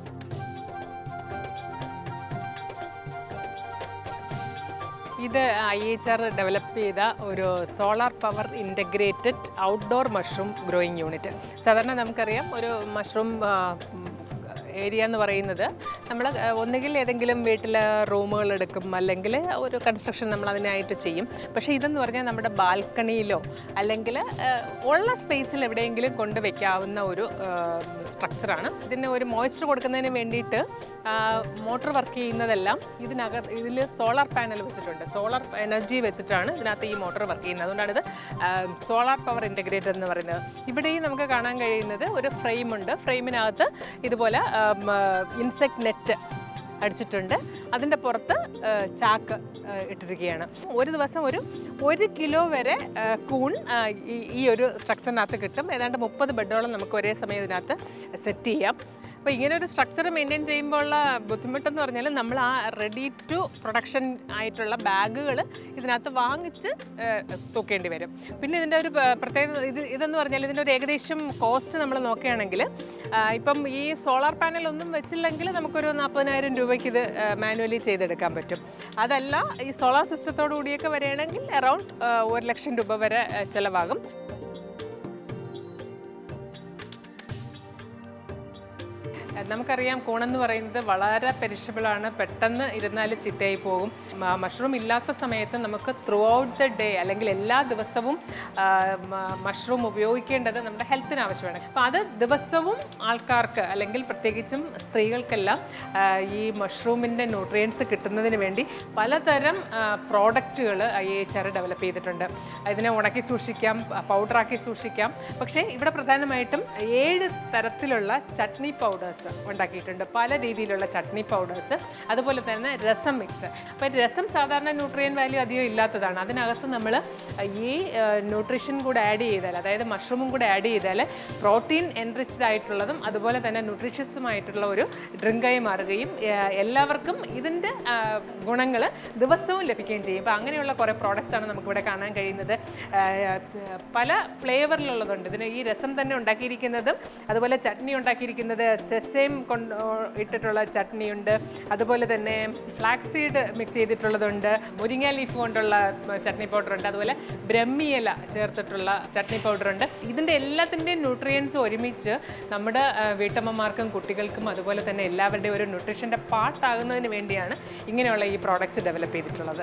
ഇത് ഐ എച്ച് ആർ ഡെവലപ്പ് ചെയ്ത ഒരു solar power integrated outdoor mushroom growing unit സാധാരണ നമുക്കറിയാം ഒരു മഷ്റൂം ഏരിയ എന്ന് പറയുന്നത് നമ്മൾ ഒന്നുകിൽ ഏതെങ്കിലും വീട്ടിൽ റൂമുകൾ എടുക്കും അല്ലെങ്കിൽ ഒരു കൺസ്ട്രക്ഷൻ നമ്മൾ അതിനായിട്ട് ചെയ്യും പക്ഷേ ഇതെന്ന് പറഞ്ഞാൽ നമ്മുടെ ബാൽക്കണിയിലോ അല്ലെങ്കിൽ ഉള്ള സ്പേസിൽ എവിടെയെങ്കിലും കൊണ്ട് വെക്കാവുന്ന ഒരു സ്ട്രക്ചറാണ് ഇതിന് ഒരു മോയ്സ്ചർ കൊടുക്കുന്നതിന് വേണ്ടിയിട്ട് മോട്ടോർ വർക്ക് ചെയ്യുന്നതെല്ലാം ഇതിനകത്ത് ഇതിൽ സോളാർ പാനൽ വെച്ചിട്ടുണ്ട് സോളാർ എനർജി വെച്ചിട്ടാണ് ഇതിനകത്ത് ഈ മോട്ടോർ വർക്ക് ചെയ്യുന്നത് അതുകൊണ്ടാണ് ഇത് സോളാർ പവർ ഇൻ്റഗ്രേറ്റഡ് എന്ന് പറയുന്നത് ഇവിടെയും നമുക്ക് കാണാൻ കഴിയുന്നത് ഒരു ഫ്രെയിമുണ്ട് ഫ്രെയിമിനകത്ത് ഇതുപോലെ ഇൻസെക്ട് നെറ്റ് അടിച്ചിട്ടുണ്ട് അതിൻ്റെ പുറത്ത് ആ, ചാക്ക് ആ, ഇട്ടിരിക്കുകയാണ് ഒരു ദിവസം ഒരു ഒരു കിലോ വരെ ആ, കൂൺ ആ, ഈ ഈ ഒരു സ്ട്രക്ചറിനകത്ത് കിട്ടും ഏതാണ്ട് മുപ്പത് ബെഡോളം നമുക്ക് ഒരേ സമയം ഇതിനകത്ത് സെറ്റ് ചെയ്യാം അപ്പോൾ ഇങ്ങനെ ഒരു സ്ട്രക്ചർ മെയിൻറ്റെയിൻ ചെയ്യുമ്പോൾ ഉള്ള ബുദ്ധിമുട്ടെന്ന് പറഞ്ഞാൽ നമ്മൾ ആ റെഡി ടു പ്രൊഡക്ഷൻ ആയിട്ടുള്ള ബാഗുകൾ ഇതിനകത്ത് വാങ്ങിച്ച് ഏഹ്, തൂക്കേണ്ടി വരും പിന്നെ ഇതിൻ്റെ ഒരു പ- പ്രത്യേകത ഇത് ഇതെന്ന് പറഞ്ഞാൽ ഇതിൻ്റെ ഒരു ഏകദേശം കോസ്റ്റ് നമ്മൾ നോക്കുകയാണെങ്കിൽ ആ, ഇപ്പം ഈ സോളാർ പാനൽ ഒന്നും വെച്ചില്ലെങ്കിൽ നമുക്കൊരു നാൽപ്പതിനായിരം രൂപയ്ക്ക് ഇത് മാനുവലി ചെയ്തെടുക്കാൻ പറ്റും അതല്ല ഈ സോളാർ സിസ്റ്റത്തോടു കൂടിയൊക്കെ വരികയാണെങ്കിൽ അറൗണ്ട് ഒരു ലക്ഷം രൂപ വരെ ആ, ചിലവാകും നമുക്കറിയാം കൂണെന്ന് പറയുന്നത് വളരെ പെരിഷബിളാണ് പെട്ടെന്ന് ഇരുന്നാൽ ചിത്തയായി പോകും മ- മഷ്റൂം ഇല്ലാത്ത സമയത്ത് നമുക്ക് ത്രൂ ഔട്ട് ദ ഡേ അല്ലെങ്കിൽ എല്ലാ ദിവസവും ആ, മ- മഷ്റൂം ഉപയോഗിക്കേണ്ടത് നമ്മുടെ ഹെൽത്തിന് ആവശ്യമാണ് അപ്പോൾ അത് ദിവസവും ആൾക്കാർക്ക് അല്ലെങ്കിൽ പ്രത്യേകിച്ചും സ്ത്രീകൾക്കെല്ലാം ആ, ഈ മഷ്റൂമിൻ്റെ ന്യൂട്രിയൻസ് കിട്ടുന്നതിന് വേണ്ടി പലതരം പ്രോഡക്റ്റുകൾ ഐ എച്ച് ആർ ഡെവലപ്പ് ചെയ്തിട്ടുണ്ട് ഇതിനെ ഉണക്കി സൂക്ഷിക്കാം പൗഡറാക്കി സൂക്ഷിക്കാം പക്ഷേ ഇവിടെ പ്രധാനമായിട്ടും ഏഴ് തരത്തിലുള്ള ചട്നി പൗഡേഴ്സ് ഉണ്ടാക്കിയിട്ടുണ്ട് പല രീതിയിലുള്ള ചട്നി പൗഡേഴ്സ് അതുപോലെ തന്നെ രസം മിക്സ് അപ്പോൾ രസം സാധാരണ ന്യൂട്രിയൻ വാല്യൂ അധികം ഇല്ലാത്തതാണ് അതിനകത്ത് നമ്മൾ ഈ ന്യൂട്രീഷൻ കൂടെ ആഡ് ചെയ്താൽ അതായത് മഷ്റൂമും കൂടെ ആഡ് ചെയ്താൽ പ്രോട്ടീൻ എൻറിച്ച്ഡ് ആയിട്ടുള്ളതും അതുപോലെ തന്നെ ന്യൂട്രീഷ്യസുമായിട്ടുള്ള ഒരു ഡ്രിങ്കായി മാറുകയും ആ, എല്ലാവർക്കും ഇതിൻ്റെ ഗുണങ്ങൾ ദിവസവും ലഭിക്കുകയും ചെയ്യും അപ്പോൾ അങ്ങനെയുള്ള കുറേ പ്രോഡക്റ്റ്സ് ആണ് നമുക്കിവിടെ കാണാൻ കഴിയുന്നത് ആ, പല ഫ്ലേവറിലുള്ളതുണ്ട് ഇതിന് ഈ രസം തന്നെ ഉണ്ടാക്കിയിരിക്കുന്നതും അതുപോലെ ചട്നി ഉണ്ടാക്കിയിരിക്കുന്നത് സെസേം കൊണ്ട് ഇട്ടിട്ടുള്ള ചട്നിയുണ്ട് അതുപോലെ തന്നെ ഫ്ലാക്സ് സീഡ് മിക്സ് ചെയ്തിട്ടുള്ളതുണ്ട് മുരിങ്ങ ലീഫ് കൊണ്ടുള്ള ചട്നി പൗഡർ ഉണ്ട് അതുപോലെ ബ്രഹ്മിയില ചേർത്തിട്ടുള്ള ചട്നി പൗഡർ ഉണ്ട് ഇതിൻ്റെ എല്ലാത്തിൻ്റെയും ന്യൂട്രിയൻസ് ഒരുമിച്ച് നമ്മുടെ ആ, വീട്ടമ്മമാർക്കും കുട്ടികൾക്കും അതുപോലെ തന്നെ എല്ലാവരുടെയും ഒരു ന്യൂട്രീഷൻ്റെ പാർട്ടാകുന്നതിന് വേണ്ടിയാണ് ഇങ്ങനെയുള്ള ഈ പ്രോഡക്റ്റ്സ് ഡെവലപ്പ് ചെയ്തിട്ടുള്ളത്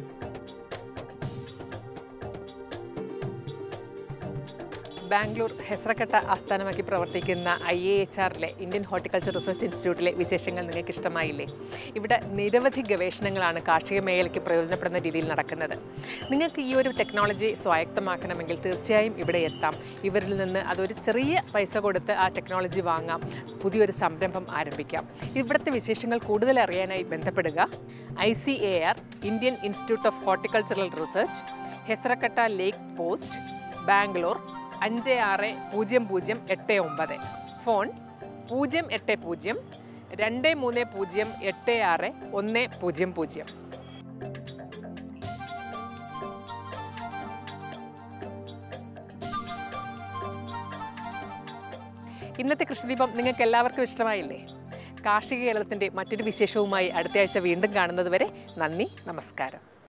ബാംഗ്ലൂർ ഹെസ്രക്കട്ട ആസ്ഥാനമാക്കി പ്രവർത്തിക്കുന്ന ഐ എ എച്ച് ആറിലെ ഇന്ത്യൻ ഹോർട്ടിക്കൾച്ചർ റിസർച്ച് ഇൻസ്റ്റിറ്റ്യൂട്ടിലെ വിശേഷങ്ങൾ നിങ്ങൾക്ക് ഇഷ്ടമായില്ലേ ഇവിടെ നിരവധി ഗവേഷണങ്ങളാണ് കാർഷിക മേഖലയ്ക്ക് പ്രയോജനപ്പെടുന്ന രീതിയിൽ നടക്കുന്നത് നിങ്ങൾക്ക് ഈ ഒരു ടെക്നോളജി സ്വായത്തമാക്കണമെങ്കിൽ തീർച്ചയായും ഇവിടെ എത്താം ഇവരിൽ നിന്ന് അതൊരു ചെറിയ പൈസ കൊടുത്ത് ആ ടെക്നോളജി വാങ്ങാം പുതിയൊരു സംരംഭം ആരംഭിക്കാം ഇവിടുത്തെ വിശേഷങ്ങൾ കൂടുതൽ അറിയാനായി ബന്ധപ്പെടുക I C A R Indian institute of horticultural research Hesaraghatta lake post Bangalore അഞ്ച് ആറ് പൂജ്യം പൂജ്യം എട്ട് ഒമ്പത് ഫോൺ പൂജ്യം എട്ട് പൂജ്യം രണ്ട് മൂന്ന് പൂജ്യം എട്ട് ആറ് ഒന്ന് പൂജ്യം പൂജ്യം ഇന്നത്തെ കൃഷിദീപം നിങ്ങൾക്ക് എല്ലാവർക്കും ഇഷ്ടമായില്ലേ കാർഷിക കേരളത്തിൻ്റെ മറ്റൊരു വിശേഷവുമായി അടുത്ത ആഴ്ച വീണ്ടും കാണുന്നത് വരെ നന്ദി നമസ്കാരം